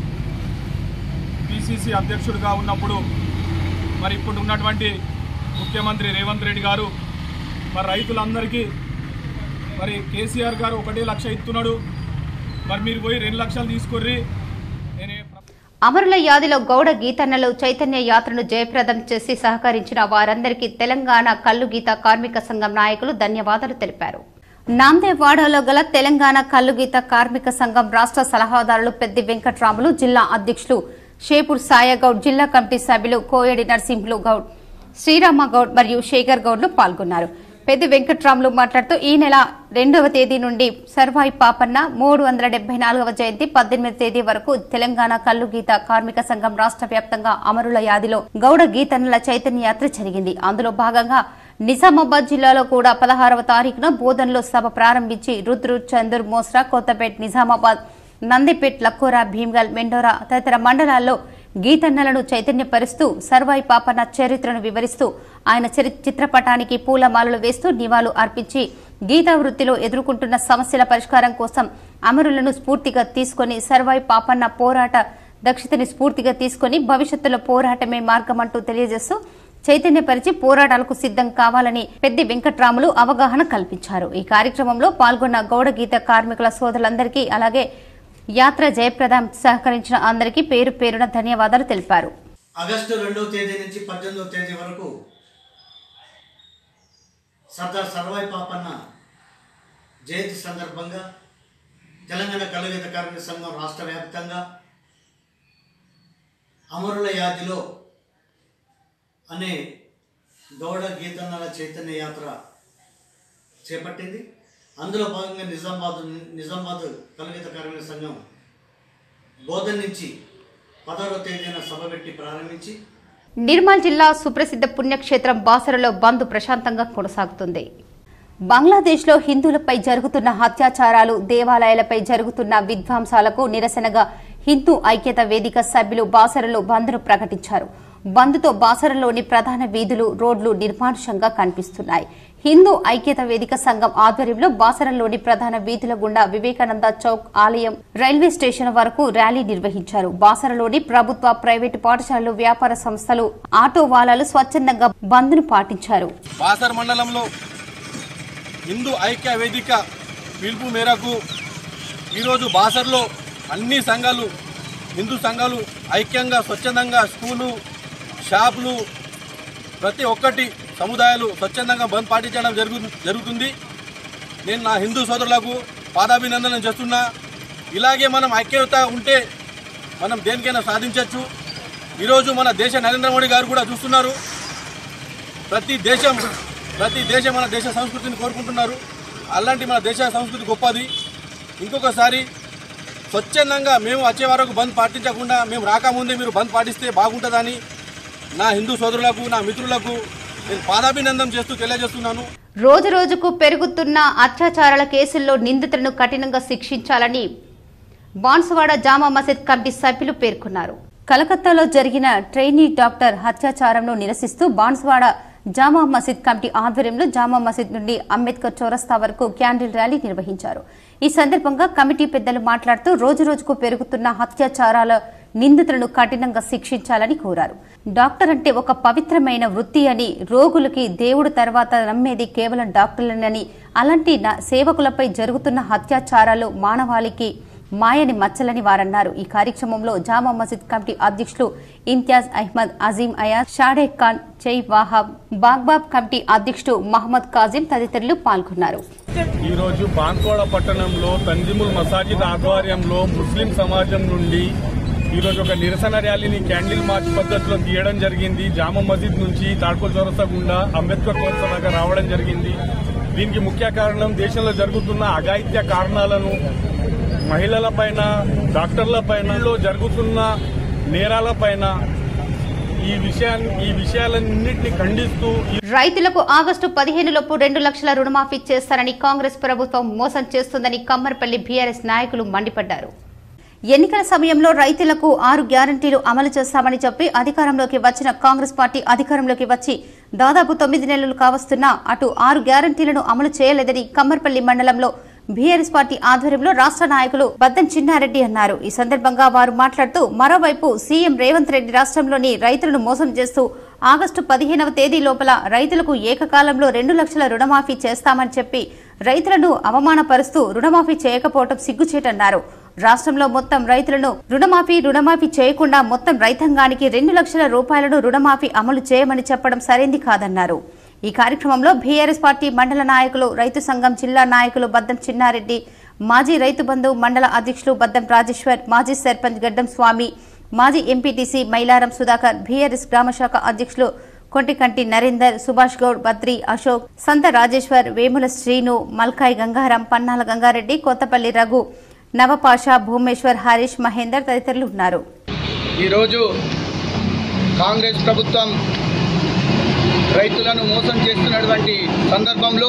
పిసిసి అధ్యక్షుడిగా ఉన్నప్పుడు మరి ఇప్పుడు ఉన్నటువంటి ముఖ్యమంత్రి రేవంత్ రెడ్డి గారు మరి రైతులందరికీ మరి కేసీఆర్ గారు ఒకటే లక్ష ఇస్తున్నాడు మరి మీరు పోయి రెండు లక్షలు తీసుకుర్రి నేనే అమరుల యాదిలో గౌడ గీతన్నలు చైతన్య యాత్రను జయప్రదం చేసి సహకరించిన వారందరికీ తెలంగాణ కల్లు గీత కార్మిక సంఘం నాయకులు ధన్యవాదాలు తెలిపారు నాందేవాడలో గల తెలంగాణ కల్లుగీత కార్మిక సంఘం రాష్ట్ర సలహాదారులు పెద్ది వెంకట్రాములు జిల్లా అధ్యక్షులు షేపూర్ సాయగౌడ్ జిల్లా కమిటీ సభ్యులు కోయడి నరసింహులు గౌడ్ శ్రీరామ గౌడ్ మరియు శేఖర్ గౌడ్లు పాల్గొన్నారు పెద్ది వెంకట్రాములు మాట్లాడుతూ ఈ నెల రెండవ తేదీ నుండి సర్వాయి పాపన్న మూడు వందల డెబ్బై నాలుగవ జయంతి పద్దెనిమిది తేదీ వరకు తెలంగాణ కల్లు గీత కార్మిక సంఘం రాష్ట్ర వ్యాప్తంగా అమరుల యాదిలో గౌడ గీతన్నల చైతన్య యాత్ర జరిగింది అందులో భాగంగా నిజామాబాద్ జిల్లాలో కూడా పదహారవ తారీఖున బోధనలో సభ ప్రారంభించి రుద్రు చందూర్ మోస్రా కొత్తపేట్ నిజామాబాద్ నందిపేట్ లక్కోరా భీమ్గల్ మెండోరా తదితర మండలాల్లో గీతన్నలను చైతన్యపరుస్తూ సర్వాయి పాపన్న చరిత్రను వివరిస్తూ ఆయన చరి చిత్రపటానికి పూలమాలలు వేస్తూ నివాళులు అర్పించి గీతా వృత్తిలో ఎదుర్కొంటున్న సమస్యల పరిష్కారం కోసం అమరులను స్ఫూర్తిగా తీసుకొని సర్వాయి పాపన్న పోరాట దక్షతని స్ఫూర్తిగా తీసుకొని భవిష్యత్తులో పోరాటమే మార్గమంటూ తెలియజేస్తూ చైతన్యపరిచి పోరాటాలకు సిద్ధం కావాలని పెద్ది వెంకట్రాములు అవగాహన కల్పించారు ఈ కార్యక్రమంలో పాల్గొన్న గౌడ గీత కార్మికుల సోదరులందరికీ అలాగే యాత్ర జయప్రదం సహకరించిన అందరికీ పేరు పేరున ధన్యవాదాలు తెలిపారు ఆగస్టు రెండవ తేదీ నుంచి పద్దెనిమిదవ తేదీ వరకు సర్దార్ సర్వాయి పాపన్న జయంతి సందర్భంగా తెలంగాణ కళగీత కార్మిక సంఘం రాష్ట్ర వ్యాప్తంగా అమరుల యాదిలో అనే గౌడ గీతన్నల చైతన్య యాత్ర చేపట్టింది అందులో భాగంగా నిజామాబాద్ నిజామాబాద్ కలగీత కార్మిక సంఘం బోధన నుంచి పదహారవ తేదీన సభ పెట్టి ప్రారంభించి నిర్మల్ జిల్లా సుప్రసిద్ధ పుణ్యక్షేత్రం బాసరలో బంద్ ప్రశాంతంగా కొనసాగుతుంది బంగ్లాదేశ్లో హిందువులపై జరుగుతున్న అత్యాచారాలు దేవాలయాలపై జరుగుతున్న విధ్వంసాలకు నిరసనగా హిందూ ఐక్యత వేదిక సభ్యులు బాసరలో బంద్ను ప్రకటించారు బంద్తో బాసరలోని ప్రధాన వీధులు రోడ్లు నిర్మానుషంగా కనిపిస్తున్నాయి హిందూ ఐక్యత వేదిక సంఘం ఆధ్వర్యంలో బాసరలోని ప్రధాన వీధుల గుండా వివేకానంద చౌక్ ఆలయం రైల్వే స్టేషన్ వరకు ర్యాలీ నిర్వహించారు బాసరలోని ప్రభుత్వ ప్రైవేటు పాఠశాలలు వ్యాపార సంస్థలు ఆటో వాలాలు స్వచ్ఛందంగా బంద్ను పాటించారు బాసర్ మండలంలో హిందూ ఐక్య వేదిక పిలుపు మేరకు ఈరోజు బాసర్లో అన్ని సంఘాలు హిందూ సంఘాలు ఐక్యంగా స్వచ్ఛందంగా స్కూలు షాపులు ప్రతి ఒక్కటి సముదాయాలు స్వచ్ఛందంగా బంద్ పాటించడం జరుగు జరుగుతుంది నేను నా హిందూ సోదరులకు పాదాభినందనం చేస్తున్నా ఇలాగే మనం ఐక్యత ఉంటే మనం దేనికైనా సాధించవచ్చు ఈరోజు మన దేశ నరేంద్ర మోడీ గారు కూడా చూస్తున్నారు ప్రతి దేశం ప్రతి దేశం మన దేశ సంస్కృతిని కోరుకుంటున్నారు అలాంటి మన దేశ సంస్కృతి గొప్పది ఇంకొకసారి స్వచ్ఛందంగా మేము వచ్చే వరకు బంద్ పాటించకుండా మేము రాకముందే మీరు బంద్ పాటిస్తే బాగుంటుందని నా హిందూ సోదరులకు నా మిత్రులకు నేను పాదాభినందనం చేస్తూ తెలియజేస్తున్నాను రోజు రోజుకు పెరుగుతున్న అత్యాచారాల కేసుల్లో నిందితులను కఠినంగా శిక్షించాలని బాన్సువాడ జామా మసీద్ కమిటీ సభ్యులు పేర్కొన్నారు కలకత్తాలో జరిగిన ట్రైనీ డాక్టర్ హత్యాచారంను నిరసిస్తూ బాన్సువాడ జామా మసీద్ కమిటీ ఆధ్వర్యంలో జామా మసీద్ నుండి అంబేద్కర్ చౌరస్తా వరకు క్యాండిల్ ర్యాలీ నిర్వహించారు ఈ సందర్భంగా కమిటీ పెద్దలు మాట్లాడుతూ రోజు రోజుకు పెరుగుతున్న అత్యాచారాల నిందితులను కఠినంగా శిక్షించాలని కోరారు డాక్టర్ అంటే ఒక పవిత్రమైన వృత్తి అని రోగులకి దేవుడు తర్వాత నమ్మేది కేవలం డాక్టర్లనని అలాంటి న- సేవకులపై జరుగుతున్న అత్యాచారాలు మానవాళికి మాయని మచ్చలని వారన్నారు ఈ కార్యక్రమంలో జామా మసీద్ కమిటీ అధ్యక్షులు ఇంతియాజ్ అహ్మద్ అజీం అయాజ్ షాడే ఖాన్ జై వాహాబ్ బాగ్బాబ్ కమిటీ అధ్యక్షుడు మహమ్మద్ కాజిం తదితరులు పాల్గొన్నారు ఈరోజు బాన్స్వాడ పట్టణంలో తంజిముల్ మసాజిద్ ఆధ్వర్యంలో ముస్లిం సమాజం నుండి ఈరోజు ఒక నిరసన ర్యాలీని క్యాండిల్ మార్చ్ పద్ధతిలో తీయడం జరిగింది జామా మసీద్ నుంచి తాడ్కోల్ చౌరస్తా గుండా అంబేద్కర్ చౌరస్తా దాకా రావడం జరిగింది దీనికి ముఖ్య కారణం దేశంలో జరుగుతున్న అఘాయిత్య కారణాలను మహిళల పైన డాక్టర్ల పైన జరుగుతున్న నేరాల పైన ఈ విషయాన్ని ఈ విషయాలన్నింటినీ ఖండిస్తూ ఈ రైతులకు ఆగస్టు పదిహేను లోపు రెండు లక్షల రుణమాఫీ చేస్తారని కాంగ్రెస్ ప్రభుత్వం మోసం చేస్తుందని కమ్మర్పల్లి బీఆర్ఎస్ నాయకులు మండిపడ్డారు ఎన్నికల సమయంలో రైతులకు ఆరు గ్యారంటీలు అమలు చేస్తామని చెప్పి అధికారంలోకి వచ్చిన కాంగ్రెస్ పార్టీ అధికారంలోకి వచ్చి దాదాపు తొమ్మిది నెలలు కావస్తున్నా అటు ఆరు గ్యారంటీలను అమలు చేయలేదని కమ్మర్పల్లి మండలంలో బీఆర్ఎస్ పార్టీ ఆధ్వర్యంలో రాష్ట్ర నాయకులు బద్దం చిన్నారెడ్డి అన్నారు ఈ సందర్భంగా వారు మాట్లాడుతూ మరోవైపు సీఎం రేవంత్ రెడ్డి రాష్ట్రంలోని రైతులను మోసం చేస్తూ ఆగస్టు పదిహేనవ తేదీ లోపల రైతులకు ఏకకాలంలో రెండు లక్షల రుణమాఫీ చేస్తామని చెప్పి రైతులను అవమానపరుస్తూ రుణమాఫీ చేయకపోవటం సిగ్గుచేటన్నారు రాష్ట్రంలో మొత్తం రైతులను రుణమాఫీ రుణమాఫీ చేయకుండా మొత్తం రైతాంగానికి రెండు లక్షల రూపాయలను రుణమాఫీ అమలు చేయమని చెప్పడం సరైంది కాదన్నారు ఈ కార్యక్రమంలో బీఆర్ఎస్ పార్టీ మండల నాయకులు రైతు సంఘం జిల్లా నాయకులు బద్దం చిన్నారెడ్డి మాజీ రైతు బంధు మండల అధ్యక్షులు బద్దం రాజేశ్వర్ మాజీ సర్పంచ్ గడ్డం స్వామి మాజీ ఎంపీటీసీ మైలారం సుధాకర్ బీఆర్ఎస్ గ్రామశాఖ అధ్యక్షులు కొంటికంటి నరేందర్ సుభాష్ గౌడ్ బద్రి అశోక్ సంత రాజేశ్వర్ వేముల శ్రీను మల్కాయ్ గంగారం పన్నాల గంగారెడ్డి కొత్తపల్లి రఘు నవపాషా భూమేశ్వర్ హరీష్ మహేందర్ తదితరులు ఉన్నారు ఈరోజు కాంగ్రెస్ ప్రభుత్వం రైతులను మోసం చేస్తున్నటువంటి సందర్భంలో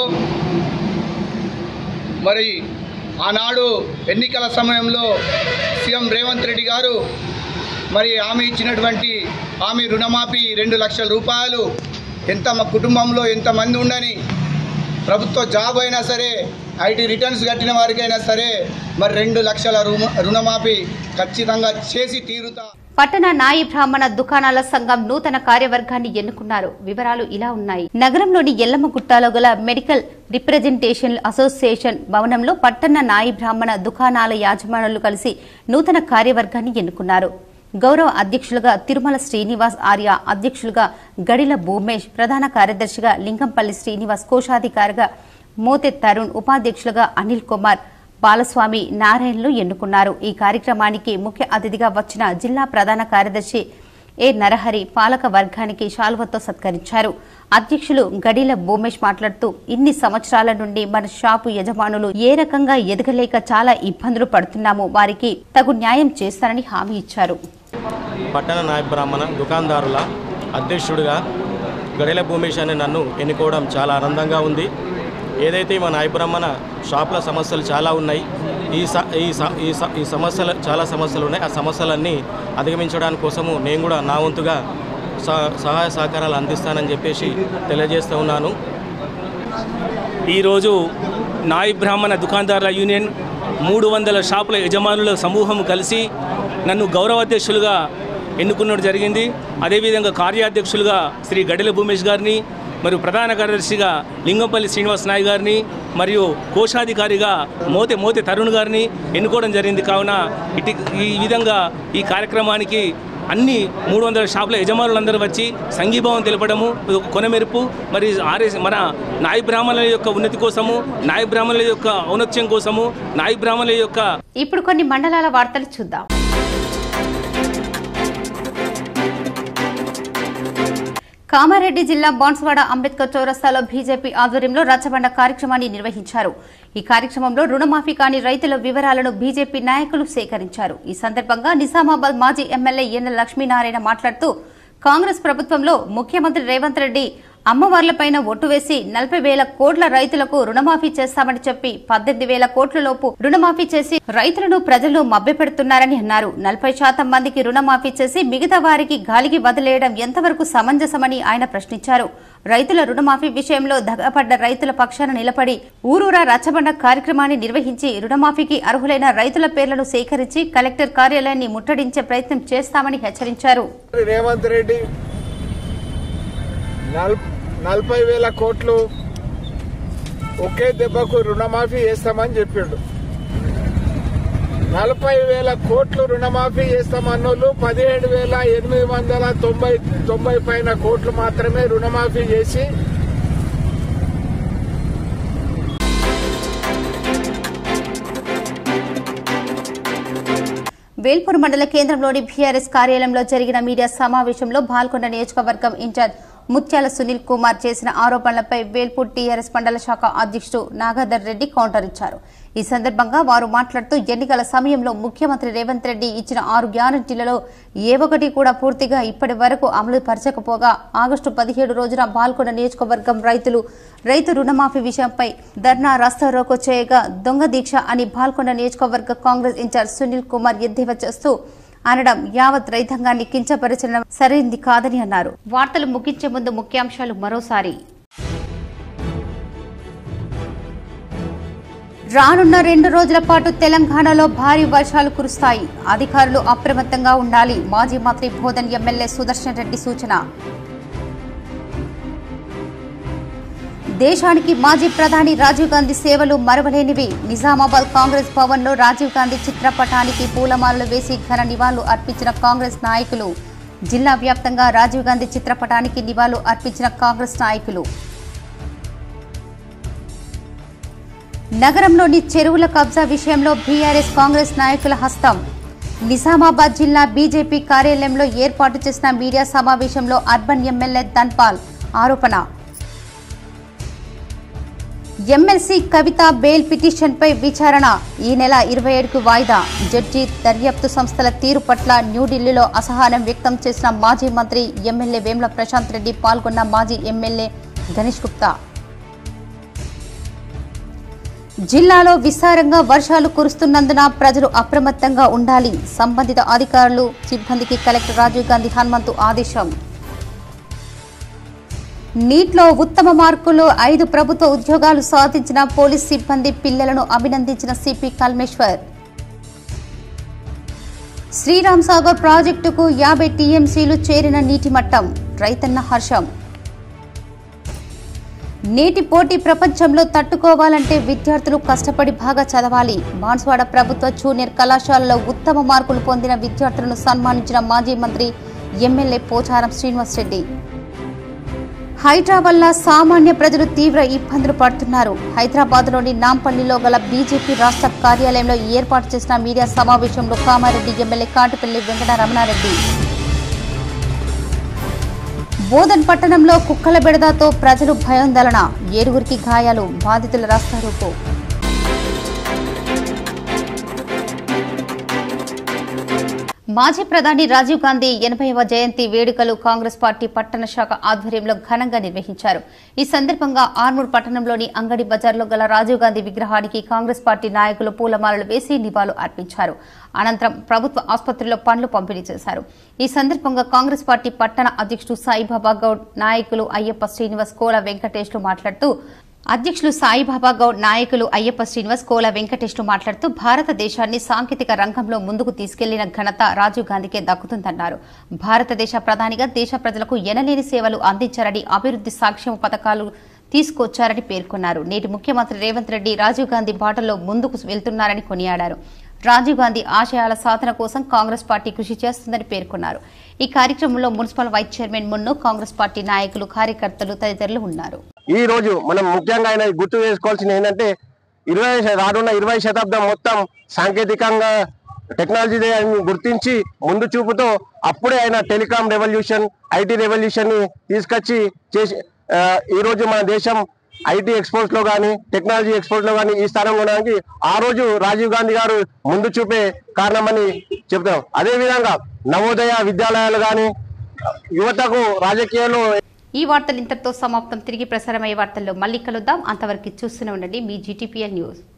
మరి ఆనాడు ఎన్నికల సమయంలో సీఎం రేవంత్ రెడ్డి గారు మరి హామీ ఇచ్చినటువంటి హామీ రుణమాఫీ రెండు లక్షల రూపాయలు ఎంత మా కుటుంబంలో ఎంతమంది ఉండని ప్రభుత్వ జాబ్ అయినా సరే ఐటీ రిటర్న్స్ కట్టిన వారికైనా సరే మరి రెండు లక్షల రుణ రుణమాఫీ ఖచ్చితంగా చేసి తీరుతా పట్టణ నాయి బ్రాహ్మణ దుకాణాల సంఘం నూతన కార్యవర్గాన్ని ఎన్నుకున్నారు వివరాలు ఇలా ఉన్నాయి నగరంలోని ఎల్లమ్మగుట్టలో గల మెడికల్ రిప్రజెంటేషన్ అసోసియేషన్ భవనంలో పట్టణ నాయి బ్రాహ్మణ దుకాణాల యాజమానులు కలిసి నూతన కార్యవర్గాన్ని ఎన్నుకున్నారు గౌరవ అధ్యక్షులుగా తిరుమల శ్రీనివాస్ ఆర్య అధ్యక్షులుగా గడిల భూమేష్ ప్రధాన కార్యదర్శిగా లింగంపల్లి శ్రీనివాస్ కోశాధికారిగా మోతే తరుణ్ ఉపాధ్యక్షులుగా అనిల్ కుమార్ బాలస్వామి నారాయణలు ఎన్నుకున్నారు ఈ కార్యక్రమానికి ముఖ్య అతిథిగా వచ్చిన జిల్లా ప్రధాన కార్యదర్శి ఏ నరహరి పాలక వర్గానికి శాల్వతో సత్కరించారు అధ్యక్షులు గడిల భూమేష్ మాట్లాడుతూ ఇన్ని సంవత్సరాల నుండి మన షాపు యజమానులు ఏ రకంగా ఎదగలేక చాలా ఇబ్బందులు పడుతున్నాము వారికి తగు న్యాయం చేస్తారని హామీ ఇచ్చారు పట్టణ నాయ బ్రాహ్మణ దుకాణదారుల అధ్యక్షుడిగా గడిల భూమేష్ అనే నన్ను ఎన్నుకోవడం చాలా ఆనందంగా ఉంది ఏదైతే మా నాయ బ్రాహ్మణ షాపుల సమస్యలు చాలా ఉన్నాయి ఈ స ఈ స ఈ స ఈ సమస్యలు చాలా సమస్యలు ఉన్నాయి ఆ సమస్యలన్నీ అధిగమించడానికి కోసము నేను కూడా నా వంతుగా సహ- సహాయ సహకారాలు అందిస్తానని చెప్పేసి తెలియజేస్తూ ఉన్నాను ఈరోజు నాయి బ్రాహ్మణ దుకాణదారుల యూనియన్ మూడు వందల షాపుల యజమానుల సమూహం కలిసి నన్ను గౌరవాధ్యక్షులుగా ఎన్నుకున్నట్టు జరిగింది అదేవిధంగా కార్యాధ్యక్షులుగా శ్రీ గడిల భూమేష్ గారిని మరియు ప్రధాన కార్యదర్శిగా లింగంపల్లి శ్రీనివాస్ నాయ్ గారిని మరియు కోశాధికారిగా మోతే మోతే తరుణ్ గారిని ఎన్నుకోవడం జరిగింది కావున ఇటు ఈ విధంగా ఈ కార్యక్రమానికి అన్ని మూడు వందల షాపుల యజమానులందరూ వచ్చి సంఘీభావం తెలపడము ఇది ఒక కొనమెరుపు మరి ఆర్ఎస్ మన నాయ బ్రాహ్మణుల యొక్క ఉన్నతి కోసము నాయ బ్రాహ్మణుల యొక్క ఔన్నత్యం కోసము నాయ బ్రాహ్మణుల యొక్క ఇప్పుడు కొన్ని మండలాల వార్తలు చూద్దాం కామారెడ్డి జిల్లా బాన్స్వాడ అంబేద్కర్ చౌరస్తాలో బీజేపీ ఆధ్వర్యంలో రచ్చబండ కార్యక్రమాన్ని నిర్వహించారు ఈ కార్యక్రమంలో రుణమాఫీ కాని రైతుల వివరాలను బీజేపీ నాయకులు సేకరించారు ఈ సందర్భంగా నిజామాబాద్ మాజీ ఎమ్మెల్యే ఎన్న లక్ష్మీనారాయణ మాట్లాడుతూ కాంగ్రెస్ ప్రభుత్వంలో ముఖ్యమంత్రి రేవంత్ రెడ్డి అమ్మవార్లపైన ఒట్టు వేసి నలభై వేల కోట్ల రైతులకు రుణమాఫీ చేస్తామని చెప్పి పద్దెనిమిది వేల కోట్ల లోపు రుణమాఫీ చేసి రైతులను ప్రజలను మభ్యపెడుతున్నారని అన్నారు నలభై శాతం మందికి రుణమాఫీ చేసి మిగతా వారికి గాలికి వదిలేయడం ఎంతవరకు సమంజసమని ఆయన ప్రశ్నించారు రైతుల రుణమాఫీ విషయంలో దగపడ్డ రైతుల పక్షాన నిలబడి ఊరూరా రచ్చబండ కార్యక్రమాన్ని నిర్వహించి రుణమాఫీకి అర్హులైన రైతుల పేర్లను సేకరించి కలెక్టర్ కార్యాలయాన్ని ముట్టడించే ప్రయత్నం చేస్తామని హెచ్చరించారు రేవంత్ రెడ్డి నల్ నలభై వేల కోట్లు ఒకే దెబ్బకు రుణమాఫీ చేస్తామని చెప్పిండు నలభై వేల కోట్లు రుణమాఫీ చేస్తామన్నోళ్ళు పదిహేడు వేల ఎనిమిది వందల తొంభై తొంభై పైన కోట్లు మాత్రమే రుణమాఫీ చేసి వేల్పూర్ మండల కేంద్రంలోని బీఆర్ఎస్ కార్యాలయంలో జరిగిన మీడియా సమావేశంలో బాల్కొండ నియోజకవర్గం ఇన్ఛార్జ్ ముత్యాల సునీల్ కుమార్ చేసిన ఆరోపణలపై వేల్పూర్ టీఆర్ఎస్ మండల శాఖ అధ్యక్షుడు నాగధర్ రెడ్డి కౌంటర్ ఇచ్చారు ఈ సందర్భంగా వారు మాట్లాడుతూ ఎన్నికల సమయంలో ముఖ్యమంత్రి రేవంత్ రెడ్డి ఇచ్చిన ఆరు గ్యారంటీలలో ఏ ఒక్కటి కూడా పూర్తిగా ఇప్పటి వరకు అమలు పరచకపోగా ఆగస్టు పదిహేడు రోజున బాల్కొండ నియోజకవర్గం రైతులు రైతు రుణమాఫీ విషయంపై ధర్నా రాస్తారోకో చేయగా దొంగ దీక్ష అని బాల్కొండ నియోజకవర్గ కాంగ్రెస్ ఇన్ఛార్జ్ సునీల్ కుమార్ ఎద్దేవా చేస్తూ అనడం యావత్ రైతాంగాన్ని కించపరచడం సరైంది కాదని అన్నారు వార్తలు ముగించే ముందు ముఖ్యాంశాలు మరోసారి రానున్న రెండు రోజుల పాటు తెలంగాణలో భారీ వర్షాలు కురుస్తాయి అధికారులు అప్రమత్తంగా ఉండాలి మాజీ మంత్రి బోధన్ ఎమ్మెల్యే సుదర్శన్ రెడ్డి సూచన దేశానికి మాజీ ప్రధాని రాజీవ్ గాంధీ సేవలు మరవలేనివి నిజామాబాద్ కాంగ్రెస్ భవన్లో రాజీవ్ గాంధీ చిత్రపటానికి పూలమాలలు వేసి ఘన నివాళులు అర్పించిన కాంగ్రెస్ నాయకులు జిల్లా వ్యాప్తంగా రాజీవ్ గాంధీ చిత్రపటానికి నివాళులు అర్పించిన కాంగ్రెస్ నాయకులు నగరంలోని చెరువుల కబ్జా విషయంలో బీఆర్ఎస్ కాంగ్రెస్ నాయకుల హస్తం నిజామాబాద్ జిల్లా బీజేపీ కార్యాలయంలో ఏర్పాటు చేసిన మీడియా సమావేశంలో అర్బన్ ఎమ్మెల్యే ధన్పాల్ ఆరోపణ ఎమ్మెల్సీ కవిత బెయిల్ పిటిషన్పై విచారణ ఈ నెల ఇరవై ఏడుకు వాయిదా జడ్జి దర్యాప్తు సంస్థల తీరు పట్ల న్యూఢిల్లీలో అసహనం వ్యక్తం చేసిన మాజీ మంత్రి ఎమ్మెల్యే వేముల ప్రశాంత్ రెడ్డి పాల్గొన్న మాజీ ఎమ్మెల్యే గణేష్ గుప్తా జిల్లాలో విస్తారంగా వర్షాలు కురుస్తున్నందున ప్రజలు అప్రమత్తంగా ఉండాలి సంబంధిత అధికారులు సిబ్బందికి కలెక్టర్ రాజీవ్ గాంధీ హనుమంతు ఆదేశం నీట్లో ఉత్తమ మార్కులు ఐదు ప్రభుత్వ ఉద్యోగాలు సాధించిన పోలీస్ సిబ్బంది పిల్లలను అభినందించిన సిపి కల్మేశ్వర్ శ్రీరామ్ సాగర్ ప్రాజెక్టుకు యాభై టీఎంసీలు చేరిన నీటి మట్టం రైతన్న హర్షం నేటి పోటీ ప్రపంచంలో తట్టుకోవాలంటే విద్యార్థులు కష్టపడి బాగా చదవాలి బాన్స్వాడ ప్రభుత్వ జూనియర్ కళాశాలలో ఉత్తమ మార్కులు పొందిన విద్యార్థులను సన్మానించిన మాజీ మంత్రి ఎమ్మెల్యే పోచారం శ్రీనివాస్ రెడ్డి హైడ్రా వల్ల సామాన్య ప్రజలు తీవ్ర ఇబ్బందులు పడుతున్నారు హైదరాబాద్లోని నాంపల్లిలో గల బీజేపీ రాష్ట్ర కార్యాలయంలో ఏర్పాటు చేసిన మీడియా సమావేశంలో కామారెడ్డి ఎమ్మెల్యే కాటుపల్లి వెంకటరమణారెడ్డి బోధన్ పట్టణంలో కుక్కల బెడదతో ప్రజలు భయాందోళన ఏడుగురికి గాయాలు బాధితుల రాస్తారోకో మాజీ ప్రధాని రాజీవ్ గాంధీ ఎనభైవ జయంతి వేడుకలు కాంగ్రెస్ పార్టీ పట్టణ శాఖ ఆధ్వర్యంలో ఘనంగా నిర్వహించారు ఈ సందర్భంగా ఆర్మూర్ పట్టణంలోని అంగడి బజార్లో గల రాజీవ్ గాంధీ విగ్రహానికి కాంగ్రెస్ పార్టీ నాయకులు పూలమాలలు వేసి నివాళులు అర్పించారు అనంతరం ప్రభుత్వ ఆసుపత్రిలో పండ్లు పంపిణీ చేశారు ఈ సందర్భంగా కాంగ్రెస్ పార్టీ పట్టణ అధ్యక్షుడు సాయిబాబా గౌడ్ నాయకులు అయ్యప్ప శ్రీనివాస్ కోల వెంకటేష్లు మాట్లాడుతూ అధ్యక్షులు సాయిబాబా గౌడ్ నాయకులు అయ్యప్ప శ్రీనివాస్ కోల వెంకటేష్లు మాట్లాడుతూ భారతదేశాన్ని సాంకేతిక రంగంలో ముందుకు తీసుకెళ్లిన ఘనత రాజీవ్ గాంధీకే దక్కుతుందన్నారు భారతదేశ ప్రధానిగా దేశ ప్రజలకు ఎనలేని సేవలు అందించారని అభివృద్ది సంక్షేమ పథకాలు తీసుకొచ్చారని పేర్కొన్నారు నేటి ముఖ్యమంత్రి రేవంత్ రెడ్డి రాజీవ్ గాంధీ బాటలో ముందుకు వెళ్తున్నారని కొనియాడారు రాజీవ్ గాంధీ ఆశయాల సాధన కోసం కాంగ్రెస్ పార్టీ కృషి చేస్తుందని పేర్కొన్నారు ఈ కార్యక్రమంలో municipal vice chairman Munnu Congress party నాయకులు కార్యకర్తలు తదితరులు ఉన్నారు ఈ రోజు మనం ముఖ్యంగా ఆయన గుర్తు చేసుకోవాల్సింది ఏంటంటే ఇరవై రానున్న ఇరవై శతాబ్దం మొత్తం సాంకేతికంగా టెక్నాలజీ అని గుర్తించి ముందు చూపుతో అప్పుడే ఆయన టెలికాం రెవల్యూషన్ ఐటీ రెవల్యూషన్ ని తీసుకొచ్చి చేసి ఆ, ఈ రోజు మన దేశం ఐటీ ఎక్స్పోర్ట్స్ లో కానీ టెక్నాలజీ ఎక్స్పోర్ట్స్ లో కానీ ఈ స్థానం ఉండడానికి ఆ రోజు రాజీవ్ గాంధీ గారు ముందు చూపే కారణమని చెప్తాం అదే విధంగా నవోదయ విద్యాలయాలు కానీ యువతకు రాజకీయాల్లో ఈ వార్తలు ఇంతటితో సమాప్తం తిరిగి ప్రసారమయ్యే వార్తల్లో మళ్ళీ కలుద్దాం అంతవరకు చూస్తూనే ఉండండి మీ జీటీపీఎల్ న్యూస్